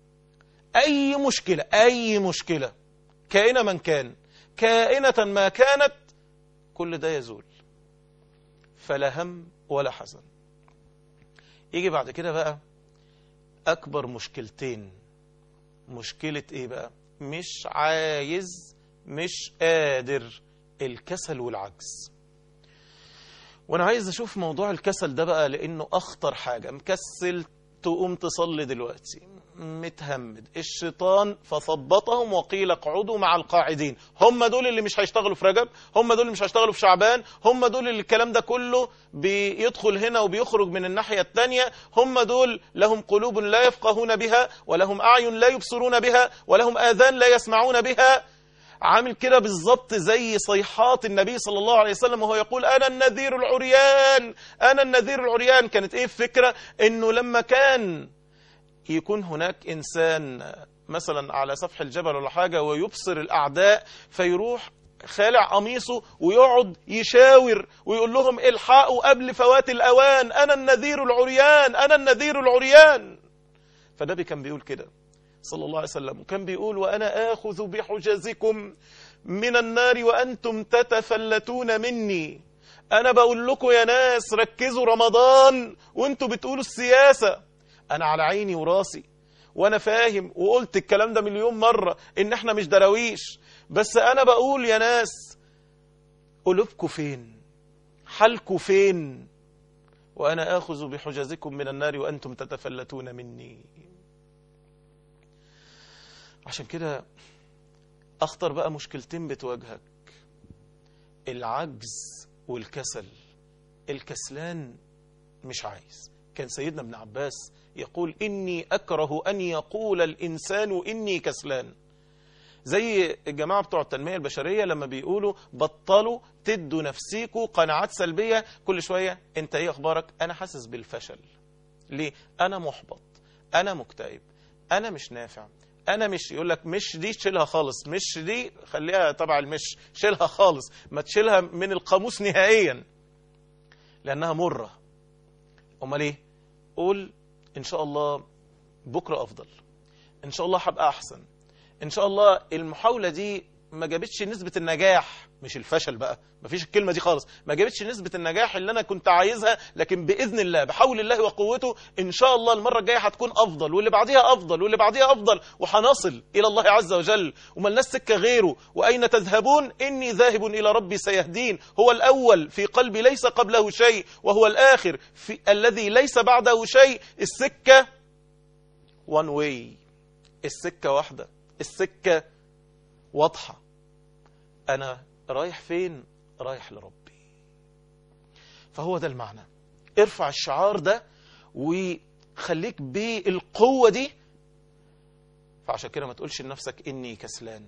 أي مشكلة أي مشكلة كائنة من كان كائنة ما كانت كل ده يزول فلا هم ولا حزن يجي بعد كده بقى أكبر مشكلتين مشكلة إيه بقى مش عايز مش قادر الكسل والعجز وانا عايز اشوف موضوع الكسل ده بقى لانه اخطر حاجة مكسل تقوم تصلي دلوقتي متهمد الشيطان فثبطهم وقيل اقعدوا مع القاعدين هم دول اللي مش هيشتغلوا في رجب هم دول اللي مش هيشتغلوا في شعبان هم دول اللي الكلام ده كله بيدخل هنا وبيخرج من الناحية التانية هم دول لهم قلوب لا يفقهون بها ولهم أعين لا يبصرون بها ولهم آذان لا يسمعون بها عامل كده بالظبط زي صيحات النبي صلى الله عليه وسلم وهو يقول أنا النذير العريان أنا النذير العريان كانت إيه الفكرة إنه لما كان يكون هناك إنسان مثلا على سفح الجبل ولا حاجة ويبصر الأعداء فيروح خالع قميصه ويقعد يشاور ويقول لهم الحقوا قبل فوات الاوان انا النذير العريان انا النذير العريان فالنبي كان بيقول كده صلى الله عليه وسلم وكان بيقول وانا اخذ بحجزكم من النار وانتم تتفلتون مني انا بقول لكم يا ناس ركزوا رمضان وانتوا بتقولوا السياسه انا على عيني وراسي وانا فاهم وقلت الكلام ده مليون مره ان احنا مش دراويش بس انا بقول يا ناس قلوبكم فين حالكم فين وانا اخذ بحجزكم من النار وانتم تتفلتون مني عشان كده اخطر بقى مشكلتين بتواجهك العجز والكسل الكسلان مش عايز كان سيدنا ابن عباس يقول إني أكره أن يقول الإنسان إني كسلان زي الجماعة بتوع التنمية البشرية لما بيقولوا بطلوا تدوا نفسيكوا قناعات سلبية كل شوية انت ايه اخبارك انا حاسس بالفشل ليه انا محبط انا مكتئب انا مش نافع انا مش يقول لك مش دي شيلها خالص مش دي خليها تبع المش شيلها خالص ما تشيلها من القاموس نهائيا لانها مره امال ايه قول ان شاء الله بكره افضل ان شاء الله هبقى احسن ان شاء الله المحاوله دي ما جابتش نسبه النجاح مش الفشل بقى ما فيش الكلمه دي خالص ما جابتش نسبه النجاح اللي انا كنت عايزها لكن باذن الله بحول الله وقوته ان شاء الله المره الجايه هتكون افضل واللي بعديها افضل واللي بعديها افضل وهنصل الى الله عز وجل وملناش سكه غيره واين تذهبون اني ذاهب الى ربي سيهدين هو الاول في قلبي ليس قبله شيء وهو الاخر في الذي ليس بعده شيء السكه وان واي السكه واحده السكه واضحه انا رايح فين رايح لربي فهو ده المعنى ارفع الشعار ده وخليك بالقوة دي فعشان كده ما تقولش لنفسك اني كسلان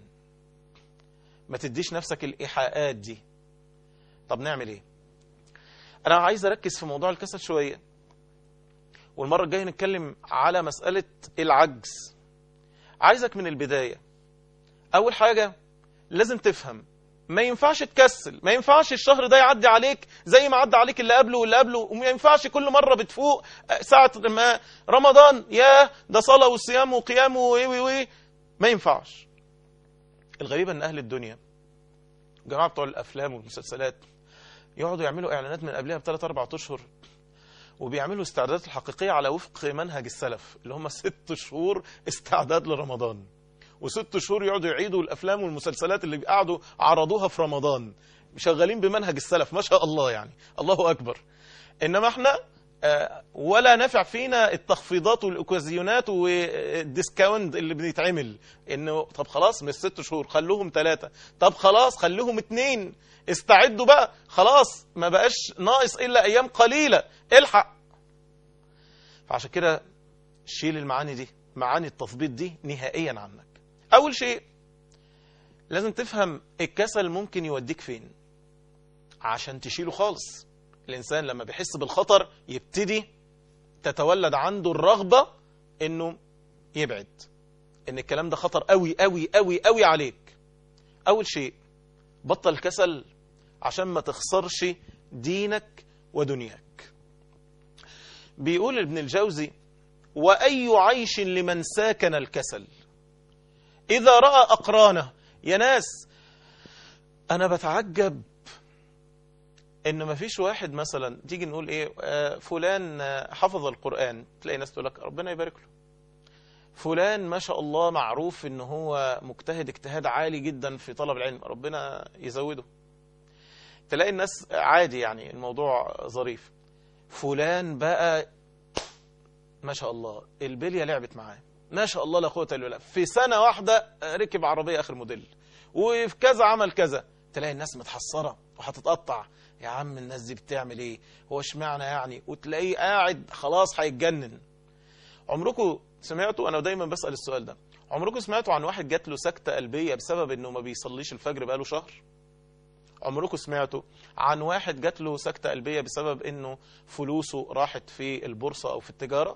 ما تديش نفسك الايحاءات دي طب نعمل ايه انا عايز اركز في موضوع الكسل شوية والمرة الجاية نتكلم على مسألة العجز عايزك من البداية اول حاجة لازم تفهم ما ينفعش تكسل ما ينفعش الشهر ده يعدي عليك زي ما عدى عليك اللي قبله واللي قبله وما ينفعش كل مرة بتفوق ساعة ما رمضان يا ده صلاة وصيام وقيام وي وي وي ما ينفعش الغريب ان اهل الدنيا جماعة بتوع الافلام والمسلسلات يقعدوا يعملوا اعلانات من قبلها بثلاث اربع اشهر وبيعملوا استعدادات الحقيقية على وفق منهج السلف اللي هم ست شهور استعداد لرمضان وست شهور يقعدوا يعيدوا الافلام والمسلسلات اللي قعدوا عرضوها في رمضان شغالين بمنهج السلف ما شاء الله يعني الله اكبر انما احنا ولا نافع فينا التخفيضات والاوكازيونات والديسكاونت اللي بيتعمل انه طب خلاص مش ست شهور خلوهم ثلاثة طب خلاص خلوهم اتنين استعدوا بقى خلاص ما بقاش ناقص الا ايام قليلة الحق فعشان كده شيل المعاني دي معاني التثبيط دي نهائيا عنك أول شيء لازم تفهم الكسل ممكن يوديك فين عشان تشيله خالص الإنسان لما بيحس بالخطر يبتدي تتولد عنده الرغبة إنه يبعد إن الكلام ده خطر قوي قوي قوي قوي عليك أول شيء بطل كسل عشان ما تخسرش دينك ودنياك بيقول ابن الجوزي وأي عيش لمن ساكن الكسل إذا رأى أقرانه يا ناس أنا بتعجب إن ما فيش واحد مثلا تيجي نقول إيه آه فلان حفظ القرآن تلاقي ناس تقول لك ربنا يبارك له فلان ما شاء الله معروف إن هو مجتهد اجتهاد عالي جدا في طلب العلم ربنا يزوده تلاقي الناس عادي يعني الموضوع ظريف فلان بقى ما شاء الله البلية لعبت معاه ما شاء الله لا قوه الا بالله في سنه واحده ركب عربيه اخر موديل وفي كذا عمل كذا تلاقي الناس متحسره وهتتقطع يا عم الناس دي بتعمل ايه هو اشمعنى يعني وتلاقيه قاعد خلاص هيتجنن عمركم سمعتوا انا دايما بسال السؤال ده عمركم سمعتوا عن واحد جات له سكته قلبيه بسبب انه ما بيصليش الفجر بقاله شهر عمركم سمعتوا عن واحد جات له سكته قلبيه بسبب انه فلوسه راحت في البورصه او في التجاره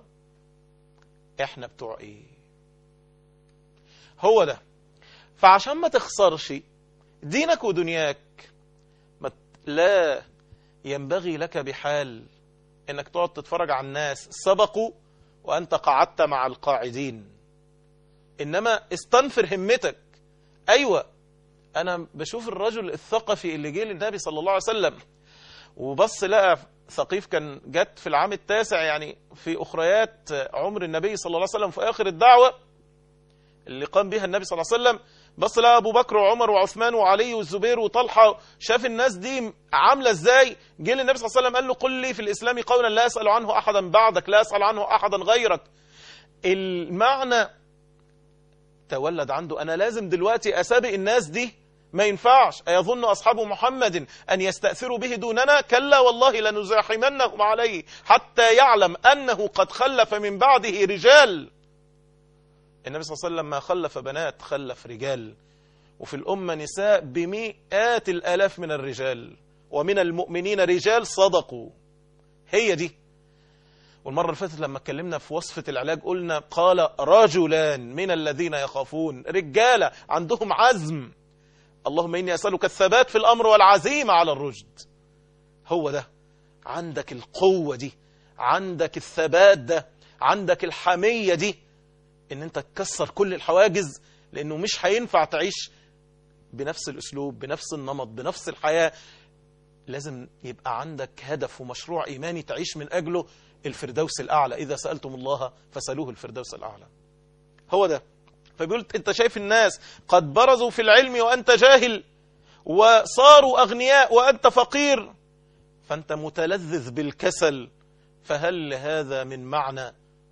احنا بتوع ايه هو ده فعشان ما تخسرش دينك ودنياك ما ت- لا ينبغي لك بحال انك تقعد تتفرج على الناس سبقوا وانت قعدت مع القاعدين انما استنفر همتك ايوه انا بشوف الرجل الثقفي اللي جه للنبي صلى الله عليه وسلم وبص لقى ثقيف كان جت في العام التاسع يعني في اخريات عمر النبي صلى الله عليه وسلم في اخر الدعوه اللي قام بها النبي صلى الله عليه وسلم بص لقى ابو بكر وعمر وعثمان وعلي والزبير وطلحه شاف الناس دي عامله ازاي جه للنبي صلى الله عليه وسلم قال له قل لي في الاسلام قولا لا اسال عنه احدا بعدك لا اسال عنه احدا غيرك المعنى تولد عنده انا لازم دلوقتي اسابق الناس دي ما ينفعش أيظن أصحاب محمد أن يستأثروا به دوننا كلا والله لنزاحمنهم عليه حتى يعلم أنه قد خلف من بعده رجال النبي صلى الله عليه وسلم ما خلف بنات خلف رجال وفي الأمة نساء بمئات الآلاف من الرجال ومن المؤمنين رجال صدقوا هي دي والمرة اللي فاتت لما اتكلمنا في وصفة العلاج قلنا قال رجلان من الذين يخافون رجالة عندهم عزم اللهم إني أسألك الثبات في الأمر والعزيمة على الرشد هو ده عندك القوة دي عندك الثبات ده عندك الحمية دي ان انت تكسر كل الحواجز لانه مش هينفع تعيش بنفس الاسلوب بنفس النمط بنفس الحياة لازم يبقى عندك هدف ومشروع ايماني تعيش من اجله الفردوس الاعلى اذا سألتم الله فسألوه الفردوس الاعلى هو ده فبيقول انت شايف الناس قد برزوا في العلم وانت جاهل وصاروا اغنياء وانت فقير فانت متلذذ بالكسل فهل هذا من معنى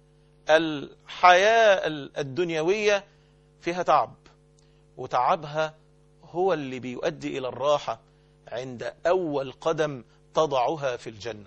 الحياة الدنيوية فيها تعب وتعبها هو اللي بيؤدي إلى الراحة عند أول قدم تضعها في الجنة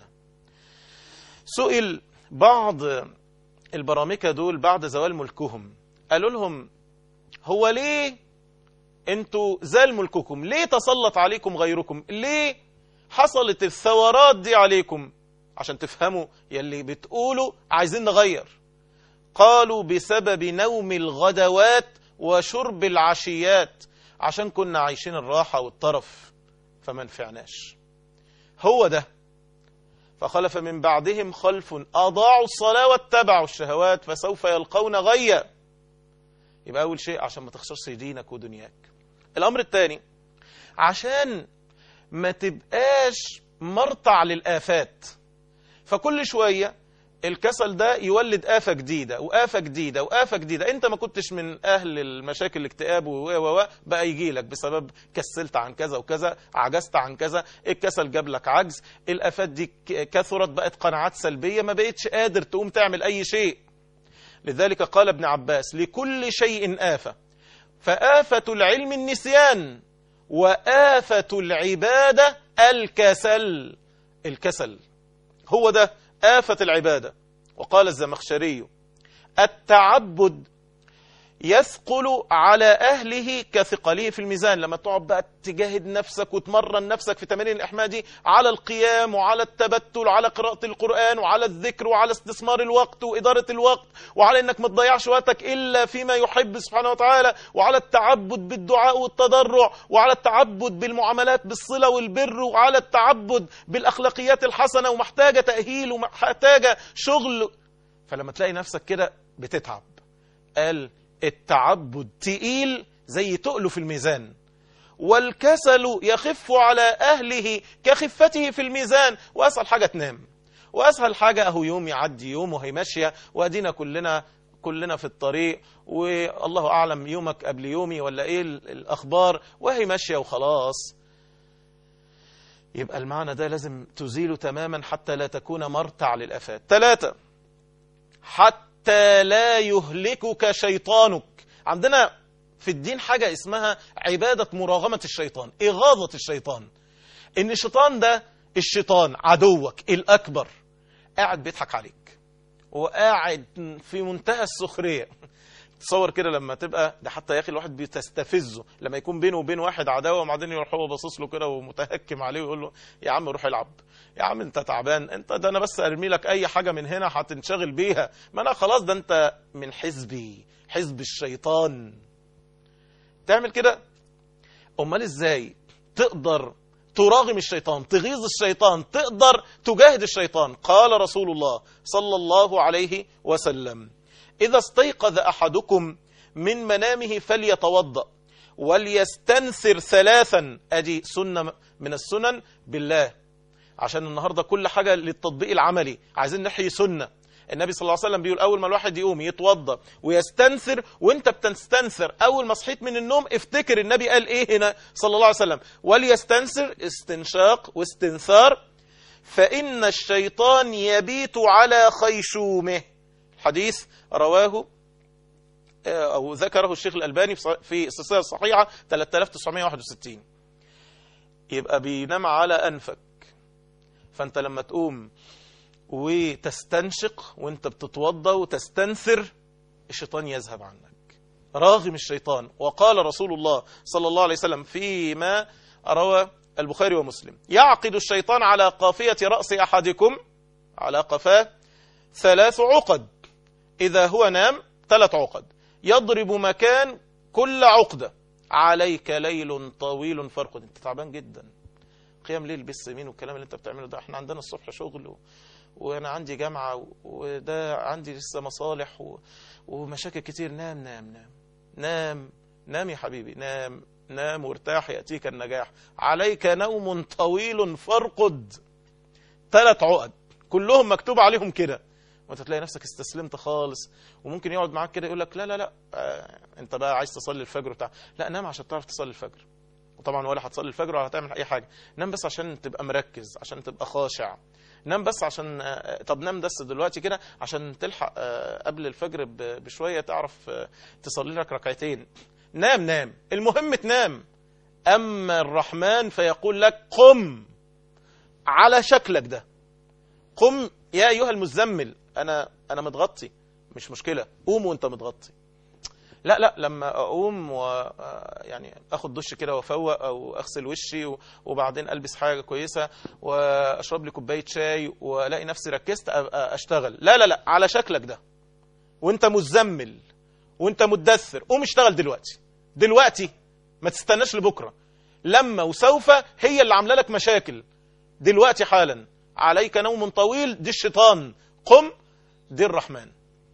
سئل بعض البرامكة دول بعد زوال ملكهم قالوا لهم هو ليه انتوا زال ملككم ليه تسلط عليكم غيركم ليه حصلت الثورات دي عليكم عشان تفهموا يلي بتقولوا عايزين نغير قالوا بسبب نوم الغدوات وشرب العشيات عشان كنا عايشين الراحة والطرف فما نفعناش هو ده فخلف من بعدهم خلف أضاعوا الصلاة واتبعوا الشهوات فسوف يلقون غيا يبقى أول شيء عشان ما تخسرش دينك ودنياك الأمر الثاني عشان ما تبقاش مرتع للآفات فكل شوية الكسل ده يولد آفة جديدة وآفة جديدة وآفة جديدة انت ما كنتش من اهل المشاكل الاكتئاب و و بقى يجي لك بسبب كسلت عن كذا وكذا عجزت عن كذا الكسل جاب لك عجز الآفات دي كثرت بقت قناعات سلبية ما بقتش قادر تقوم تعمل اي شيء لذلك قال ابن عباس لكل شيء آفة فآفة العلم النسيان وآفة العبادة الكسل الكسل هو ده آفة العبادة وقال الزمخشري التعبد يثقل على أهله كثقله في الميزان لما تقعد بقى تجاهد نفسك وتمرن نفسك في تمارين الإحماء دي على القيام وعلى التبتل وعلى قراءة القرآن وعلى الذكر وعلى استثمار الوقت وإدارة الوقت وعلى إنك ما تضيعش وقتك إلا فيما يحب سبحانه وتعالى وعلى التعبد بالدعاء والتضرع وعلى التعبد بالمعاملات بالصلة والبر وعلى التعبد بالأخلاقيات الحسنة ومحتاجة تأهيل ومحتاجة شغل فلما تلاقي نفسك كده بتتعب قال التعبد تقيل زي تقله في الميزان والكسل يخف على أهله كخفته في الميزان وأسهل حاجة تنام وأسهل حاجة أهو يوم يعدي يوم وهي ماشية وأدينا كلنا كلنا في الطريق والله أعلم يومك قبل يومي ولا إيه الأخبار وهي ماشية وخلاص يبقى المعنى ده لازم تزيله تماما حتى لا تكون مرتع للأفات ثلاثة حتى حتى لا يهلكك شيطانك عندنا في الدين حاجة اسمها عبادة مراغمة الشيطان إغاظة الشيطان إن الشيطان ده الشيطان عدوك الأكبر قاعد بيضحك عليك وقاعد في منتهى السخرية تصور كده لما تبقى ده حتى يا اخي الواحد بتستفزه لما يكون بينه وبين واحد عداوه وبعدين يروح هو باصص له كده ومتهكم عليه ويقول له يا عم روح العب يا عم انت تعبان انت ده انا بس ارمي لك اي حاجه من هنا هتنشغل بيها ما انا خلاص ده انت من حزبي حزب الشيطان تعمل كده امال ازاي تقدر تراغم الشيطان تغيظ الشيطان تقدر تجاهد الشيطان قال رسول الله صلى الله عليه وسلم إذا استيقظ أحدكم من منامه فليتوضأ وليستنثر ثلاثا أدي سنة من السنن بالله عشان النهاردة كل حاجة للتطبيق العملي عايزين نحيي سنة النبي صلى الله عليه وسلم بيقول أول ما الواحد يقوم يتوضأ ويستنثر وانت بتستنثر أول ما صحيت من النوم افتكر النبي قال إيه هنا صلى الله عليه وسلم وليستنثر استنشاق واستنثار فإن الشيطان يبيت على خيشومه حديث رواه أو ذكره الشيخ الألباني في السلسلة الصحيحة 3961 يبقى بينام على أنفك فأنت لما تقوم وتستنشق وانت بتتوضى وتستنثر الشيطان يذهب عنك راغم الشيطان وقال رسول الله صلى الله عليه وسلم فيما روى البخاري ومسلم يعقد الشيطان على قافية رأس أحدكم على قفاه ثلاث عقد إذا هو نام ثلاث عقد يضرب مكان كل عقدة عليك ليل طويل فرق انت تعبان جدا قيام ليل بس يمين والكلام اللي انت بتعمله ده احنا عندنا الصبح شغل و... وانا عندي جامعة وده عندي لسه مصالح و... ومشاكل كتير نام نام نام نام نام يا حبيبي نام نام وارتاح يأتيك النجاح عليك نوم طويل فارقد ثلاث عقد كلهم مكتوب عليهم كده وانت تلاقي نفسك استسلمت خالص وممكن يقعد معاك كده يقول لك لا لا لا آه انت بقى عايز تصلي الفجر بتاع لا نام عشان تعرف تصلي الفجر وطبعا ولا هتصلي الفجر ولا هتعمل اي حاجه نام بس عشان تبقى مركز عشان تبقى خاشع نام بس عشان آه طب نام بس دلوقتي كده عشان تلحق آه قبل الفجر بشويه تعرف تصلي لك ركعتين نام نام المهم تنام اما الرحمن فيقول لك قم على شكلك ده قم يا ايها المزمل انا انا متغطي مش مشكله قوم وانت متغطي لا لا لما اقوم و يعني اخد دش كده وافوق او اغسل وشي وبعدين البس حاجه كويسه واشرب لي كوبايه شاي والاقي نفسي ركزت اشتغل لا لا لا على شكلك ده وانت مزمل وانت مدثر قوم اشتغل دلوقتي دلوقتي ما تستناش لبكره لما وسوف هي اللي عامله لك مشاكل دلوقتي حالا عليك نوم طويل دي الشيطان قم دي الرحمن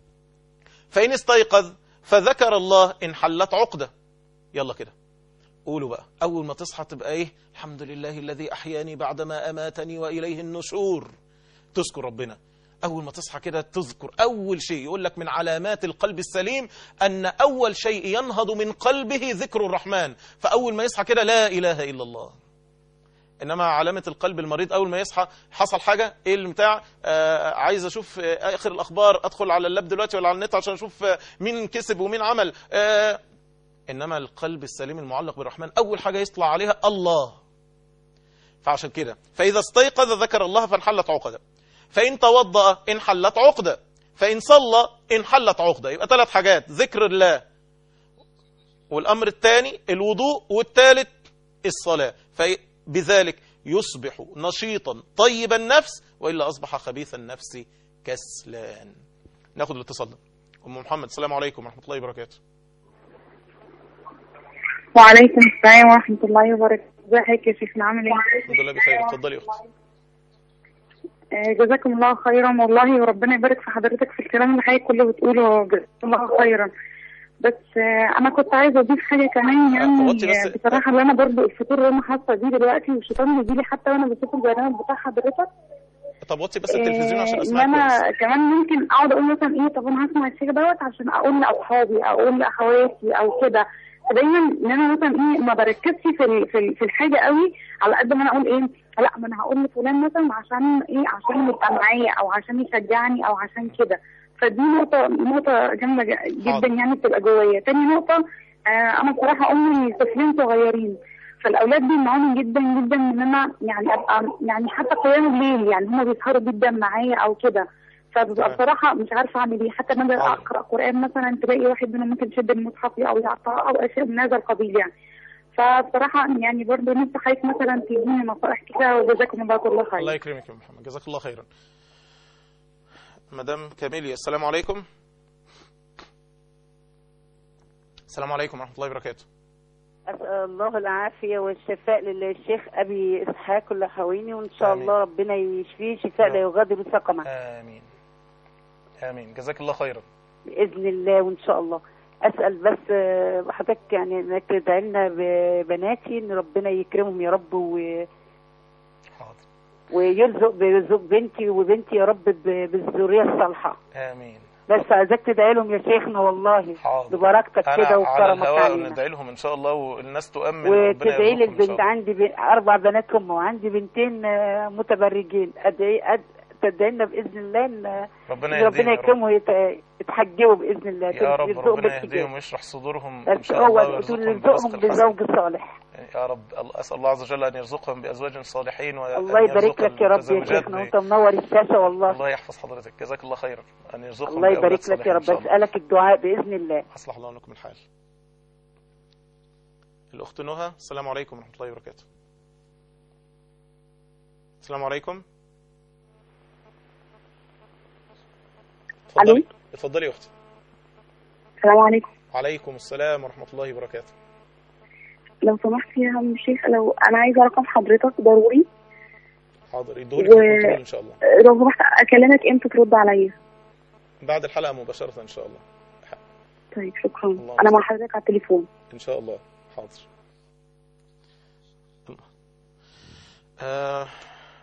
فإن استيقظ فذكر الله إن حلت عقدة يلا كده قولوا بقى أول ما تصحى تبقى إيه الحمد لله الذي أحياني بعدما أماتني وإليه النشور تذكر ربنا أول ما تصحى كده تذكر أول شيء يقول لك من علامات القلب السليم أن أول شيء ينهض من قلبه ذكر الرحمن فأول ما يصحى كده لا إله إلا الله انما علامه القلب المريض اول ما يصحى حصل حاجه ايه المتاع آه عايز اشوف آه اخر الاخبار ادخل على اللاب دلوقتي ولا على النت عشان اشوف آه مين كسب ومين عمل آه انما القلب السليم المعلق بالرحمن اول حاجه يطلع عليها الله فعشان كده فاذا استيقظ ذكر الله فانحلت عقده فان توضا انحلت عقده فان صلى انحلت عقده يبقى ثلاث حاجات ذكر الله والامر الثاني الوضوء والثالث الصلاه في بذلك يصبح نشيطا طيب النفس وإلا أصبح خبيث النفس كسلان ناخد الاتصال ده أم محمد السلام عليكم ورحمة الله وبركاته وعليكم السلام ورحمة الله وبركاته ازيك يا شيخنا عامل ايه؟ الحمد لله بخير اتفضلي يا أختي آه، جزاكم الله خيرا والله وربنا يبارك في حضرتك في الكلام اللي حضرتك كله بتقوله جزاكم الله خيرا بس آه، انا كنت عايزه اضيف حاجه كمان يعني وطي بس- آه، بصراحه اللي انا برضو الفطور اللي انا حاسه بيه دلوقتي والشيطان بيجي لي حتى وانا بشوف البرنامج بتاع حضرتك طب وطي بس التلفزيون عشان آه، ان اسمعك انا كويس كمان ممكن اقعد اقول مثلا ايه طب انا هسمع الشيخ دوت عشان اقول لاصحابي اقول لاخواتي او كده فدايما ان انا مثلا ايه ما بركزش في ال- في ال- في الحاجه قوي على قد ما انا اقول ايه لا ما انا هقول لفلان مثلا عشان ايه عشان يبقى معايا او عشان يشجعني او عشان كده فدي نقطه نقطه جامده ج- جدا حاضر. يعني بتبقى جوايا تاني نقطه آه انا بصراحه امي طفلين صغيرين فالاولاد بيمنعوني جدا جدا ان انا يعني ابقى يعني حتى قيام الليل يعني هم بيسهروا جدا معايا او كده فببقى تمام. بصراحه مش عارفه اعمل ايه حتى لما أجي حاضر. اقرا قران مثلا تلاقي واحد منهم ممكن يشد المصحف او يقطعه او اشياء من هذا القبيل يعني فبصراحه يعني برضه نفسي حضرتك مثلا تديني نصائح كده وجزاكم الله كل الله خير يكرمك يا محمد جزاك الله خيرا مدام كاميليا السلام عليكم السلام عليكم ورحمة الله وبركاته أسأل الله العافية والشفاء للشيخ أبي إسحاق الحويني وإن شاء آمين. الله ربنا يشفيه شفاء لا نعم. يغادر سقما امين امين جزاك الله خيرا بإذن الله وإن شاء الله أسأل بس آه، حضرتك يعني إنك تدعي لنا ببناتي إن ربنا يكرمهم يا رب و... حاضر ويرزق بيرزق بنتي وبنتي يا رب ب- بالذرية الصالحة امين بس عايزاك تدعي لهم يا شيخنا والله حاضر ببركتك انا كده على وكرمك الهواء علينا وندعي لهم ان شاء الله والناس تؤمن ربنا وتدعي لي يرزقهم إن شاء البنت الله. عندي ب... اربع بنات هم وعندي بنتين آه، متبرجين ادعي أد... تدعي لنا باذن الله ان ربنا إن ربنا يهديهم يا رب. يكرمهم ويت... يتحجبوا باذن الله يا رب يرزقهم ربنا بالحجاب. يهديهم ويشرح صدورهم ان بس شاء هو الله تقول ويرزقهم يرزقهم بالرزق الحسن بزوج صالح يا رب الله- اسال الله عز وجل ان يرزقهم بازواج صالحين وأن الله يبارك يرزق لك يا رب يا المتزوجات شيخنا ب- وانت منور الشاشه والله الله يحفظ حضرتك جزاك الله خيرا ان يرزقهم الله بأولاد يبارك لك صالحين يا إن رب شاء الله. اسالك الدعاء باذن الله اصلح الله لكم الحال الاخت نهى السلام عليكم ورحمه الله وبركاته السلام عليكم اتفضلي ألو؟ اتفضلي يا اختي السلام عليكم وعليكم السلام ورحمه الله وبركاته لو سمحت يا عم الشيخ لو انا عايزه رقم حضرتك ضروري حاضر يدورك و- الكنترول ان شاء الله لو سمحت اكلمك امتى ترد عليا بعد الحلقه مباشره ان شاء الله طيب شكرا الله انا مع حضرتك على التليفون ان شاء الله حاضر آه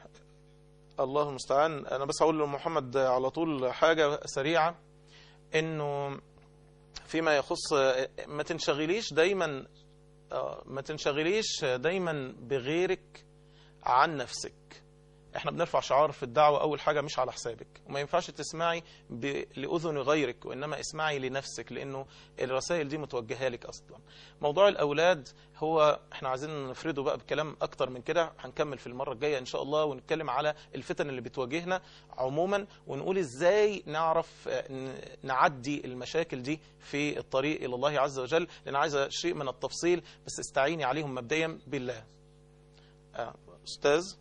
الله المستعان انا بس اقول لمحمد على طول حاجه سريعه انه فيما يخص ما تنشغليش دايما آه، ما تنشغليش دايما بغيرك عن نفسك احنا بنرفع شعار في الدعوة اول حاجة مش على حسابك وما ينفعش تسمعي ب... لأذن غيرك وانما اسمعي لنفسك لانه الرسائل دي متوجهة لك اصلا موضوع الاولاد هو احنا عايزين نفرده بقى بكلام اكتر من كده هنكمل في المرة الجاية ان شاء الله ونتكلم على الفتن اللي بتواجهنا عموما ونقول ازاي نعرف آه، ن- نعدي المشاكل دي في الطريق الى الله عز وجل لان عايزة شيء من التفصيل بس استعيني عليهم مبدئيا بالله آه، استاذ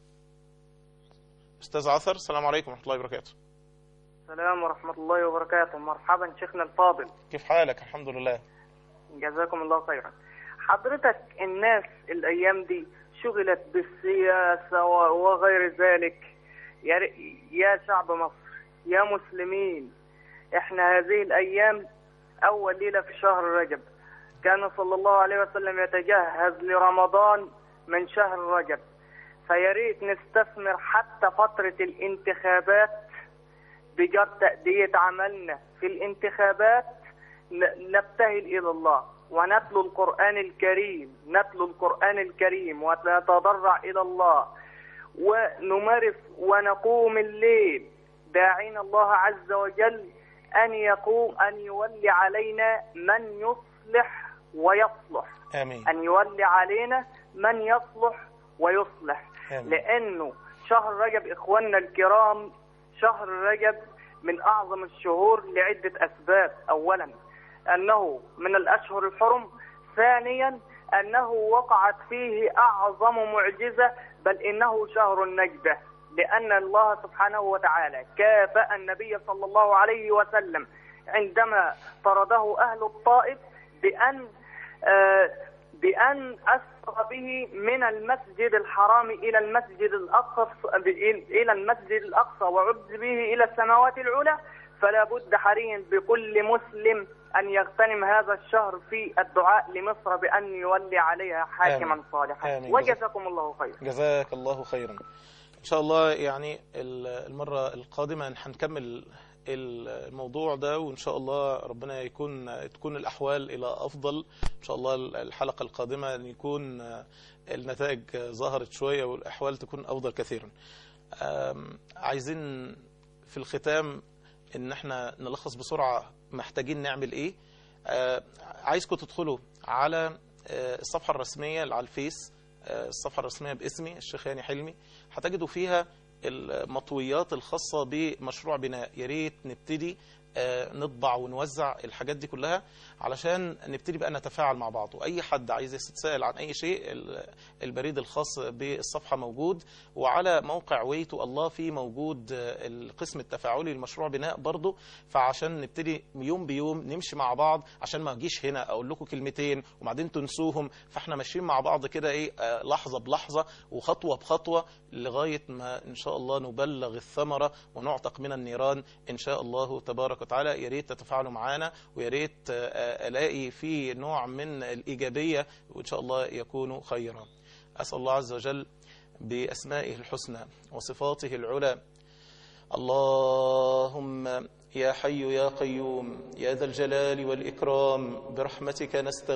استاذ عثر السلام عليكم ورحمه الله وبركاته السلام ورحمة الله وبركاته مرحبا شيخنا الفاضل كيف حالك الحمد لله جزاكم الله خيرا حضرتك الناس الأيام دي شغلت بالسياسة و- وغير ذلك يا, ر- يا شعب مصر يا مسلمين احنا هذه الأيام أول ليلة في شهر رجب كان صلى الله عليه وسلم يتجهز لرمضان من شهر رجب فيا ريت نستثمر حتى فترة الانتخابات بجد تأدية عملنا في الانتخابات ن- نبتهل إلى الله ونتلو القرآن الكريم نتلو القرآن الكريم ونتضرع إلى الله ونمارس ونقوم الليل داعين الله عز وجل أن يقوم أن يولي علينا من يصلح ويصلح امين أن يولي علينا من يصلح ويصلح آمين. لأنه شهر رجب إخواننا الكرام شهر رجب من أعظم الشهور لعدة أسباب أولا أنه من الأشهر الحرم ثانيا أنه وقعت فيه أعظم معجزة بل إنه شهر النجدة لأن الله سبحانه وتعالى كافأ النبي صلى الله عليه وسلم عندما طرده أهل الطائف بأن آه، بأن أسرى به من المسجد الحرام إلى المسجد الأقصى إلى المسجد الأقصى وعد به إلى السماوات العلى فلا بد حريا بكل مسلم أن يغتنم هذا الشهر في الدعاء لمصر بأن يولي عليها حاكما آمين. صالحا آمين. وجزاكم الله خيرا جزاك الله خيرا ان شاء الله يعني ال- المره القادمه هنكمل الموضوع ده وان شاء الله ربنا يكون تكون الاحوال الى افضل ان شاء الله الحلقه القادمه ان يكون النتائج ظهرت شويه والاحوال تكون افضل كثيرا أم، عايزين في الختام ان احنا نلخص بسرعه محتاجين نعمل ايه آه، عايزكم تدخلوا على آه، الصفحه الرسميه اللي على الفيس آه، الصفحه الرسميه باسمي الشيخ هاني حلمي هتجدوا فيها المطويات الخاصه بمشروع بناء يا ريت نبتدي آه، نطبع ونوزع الحاجات دي كلها علشان نبتدي بقى نتفاعل مع بعض واي حد عايز يتساءل عن اي شيء ال- البريد الخاص بالصفحه موجود وعلى موقع ويتو الله في موجود آه، القسم التفاعلي لمشروع بناء برضه فعشان نبتدي يوم بيوم نمشي مع بعض عشان ما اجيش هنا اقول لكم كلمتين وبعدين تنسوهم فاحنا ماشيين مع بعض كده ايه آه، لحظه بلحظه وخطوه بخطوه لغايه ما ان شاء الله نبلغ الثمره ونعتق من النيران ان شاء الله تبارك وتعالى يا ريت تتفاعلوا معانا ويا ريت آه، الاقي في نوع من الايجابيه وان شاء الله يكون خيرا اسال الله عز وجل باسمائه الحسنى وصفاته العلى اللهم يا حي يا قيوم يا ذا الجلال والإكرام برحمتك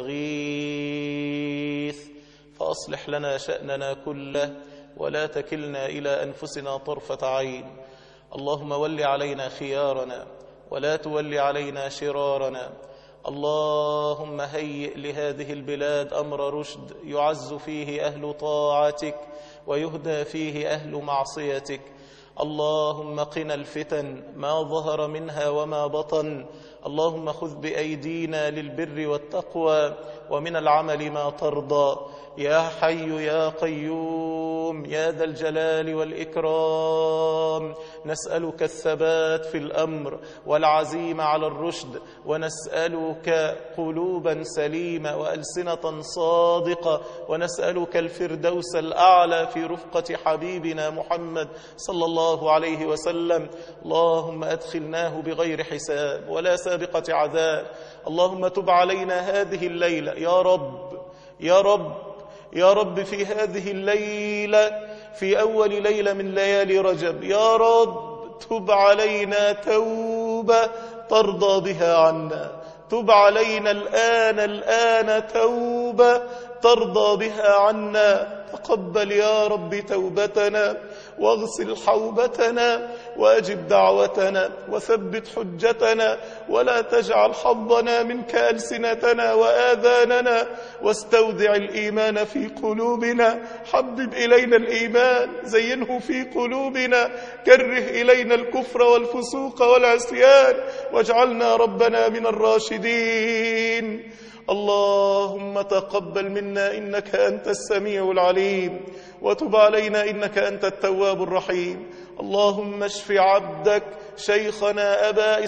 نستغيث فأصلح لنا شأننا كله ولا تكلنا إلى أنفسنا طرفة عين اللهم ول علينا خيارنا ولا تول علينا شرارنا اللهم هيئ لهذه البلاد أمر رشد يعز فيه أهل طاعتك ويهدى فيه أهل معصيتك اللهم قنا الفتن ما ظهر منها وما بطن اللهم خذ بأيدينا للبر والتقوى ومن العمل ما ترضى يا حي يا قيوم يا ذا الجلال والإكرام نسألك الثبات في الأمر والعزيمة على الرشد ونسألك قلوبا سليمة وألسنة صادقة ونسألك الفردوس الأعلى في رفقة حبيبنا محمد صلى الله عليه وسلم اللهم أدخلناه بغير حساب ولا سابقة عذاب اللهم تب علينا هذه الليلة يا رب يا رب يا رب في هذه الليلة في أول ليلة من ليالي رجب يا رب تب علينا توبة ترضى بها عنا تب علينا الآن الآن توبة ترضى بها عنا تقبل يا رب توبتنا واغسل حوبتنا واجب دعوتنا وثبت حجتنا ولا تجعل حظنا منك ألسنتنا وآذاننا واستودع الإيمان في قلوبنا حبب إلينا الإيمان زينه في قلوبنا كره إلينا الكفر والفسوق والعصيان واجعلنا ربنا من الراشدين اللهم تقبل منا إنك أنت السميع العليم وتب علينا إنك أنت التواب الرحيم اللهم اشف عبدك شيخنا أبا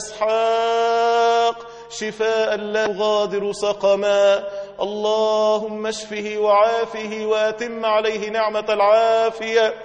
إسحاق شفاء لا يغادر سقما اللهم اشفه وعافه واتم عليه نعمة العافية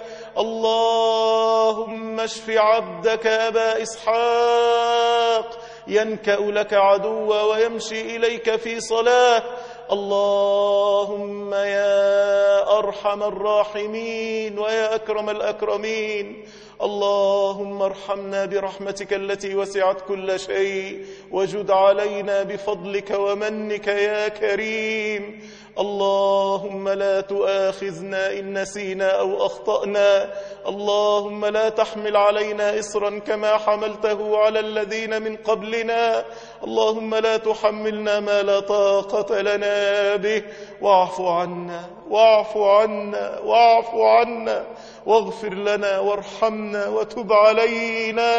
اللهم اشف عبدك أبا إسحاق ينكأ لك عدوا ويمشي إليك في صلاة اللهم يا أرحم الراحمين ويا أكرم الأكرمين اللهم ارحمنا برحمتك التي وسعت كل شيء وجد علينا بفضلك ومنك يا كريم اللهم لا تؤاخذنا إن نسينا أو أخطأنا اللهم لا تحمل علينا إصرا كما حملته على الذين من قبلنا اللهم لا تحملنا ما لا طاقة لنا به واعف عنا واعف عنا واعف عنا واغفر لنا وارحمنا وتب علينا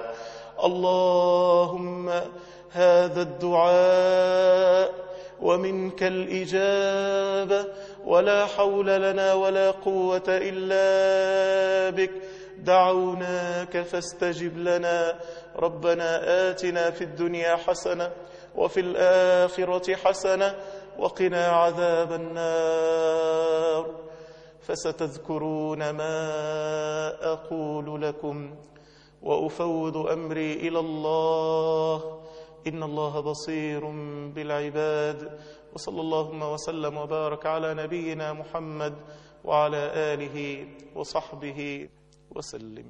اللهم هذا الدعاء ومنك الإجابة ولا حول لنا ولا قوة إلا بك دعوناك فاستجب لنا ربنا آتنا في الدنيا حسنة وفي الآخرة حسنة وقنا عذاب النار فستذكرون ما أقول لكم وأفوض أمري إلى الله إن الله بصير بالعباد وصلى اللهم وسلم وبارك على نبينا محمد وعلى آله وصحبه وسلم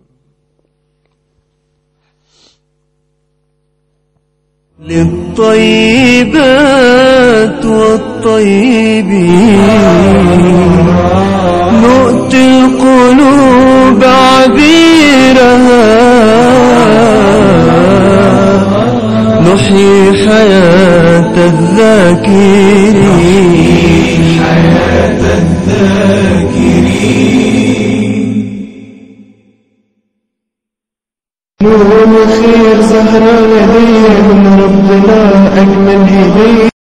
للطيبات والطيبين نؤتي القلوب عبيرها نحيي حياة الذاكرين حياة الذاكرين نور الخير زهران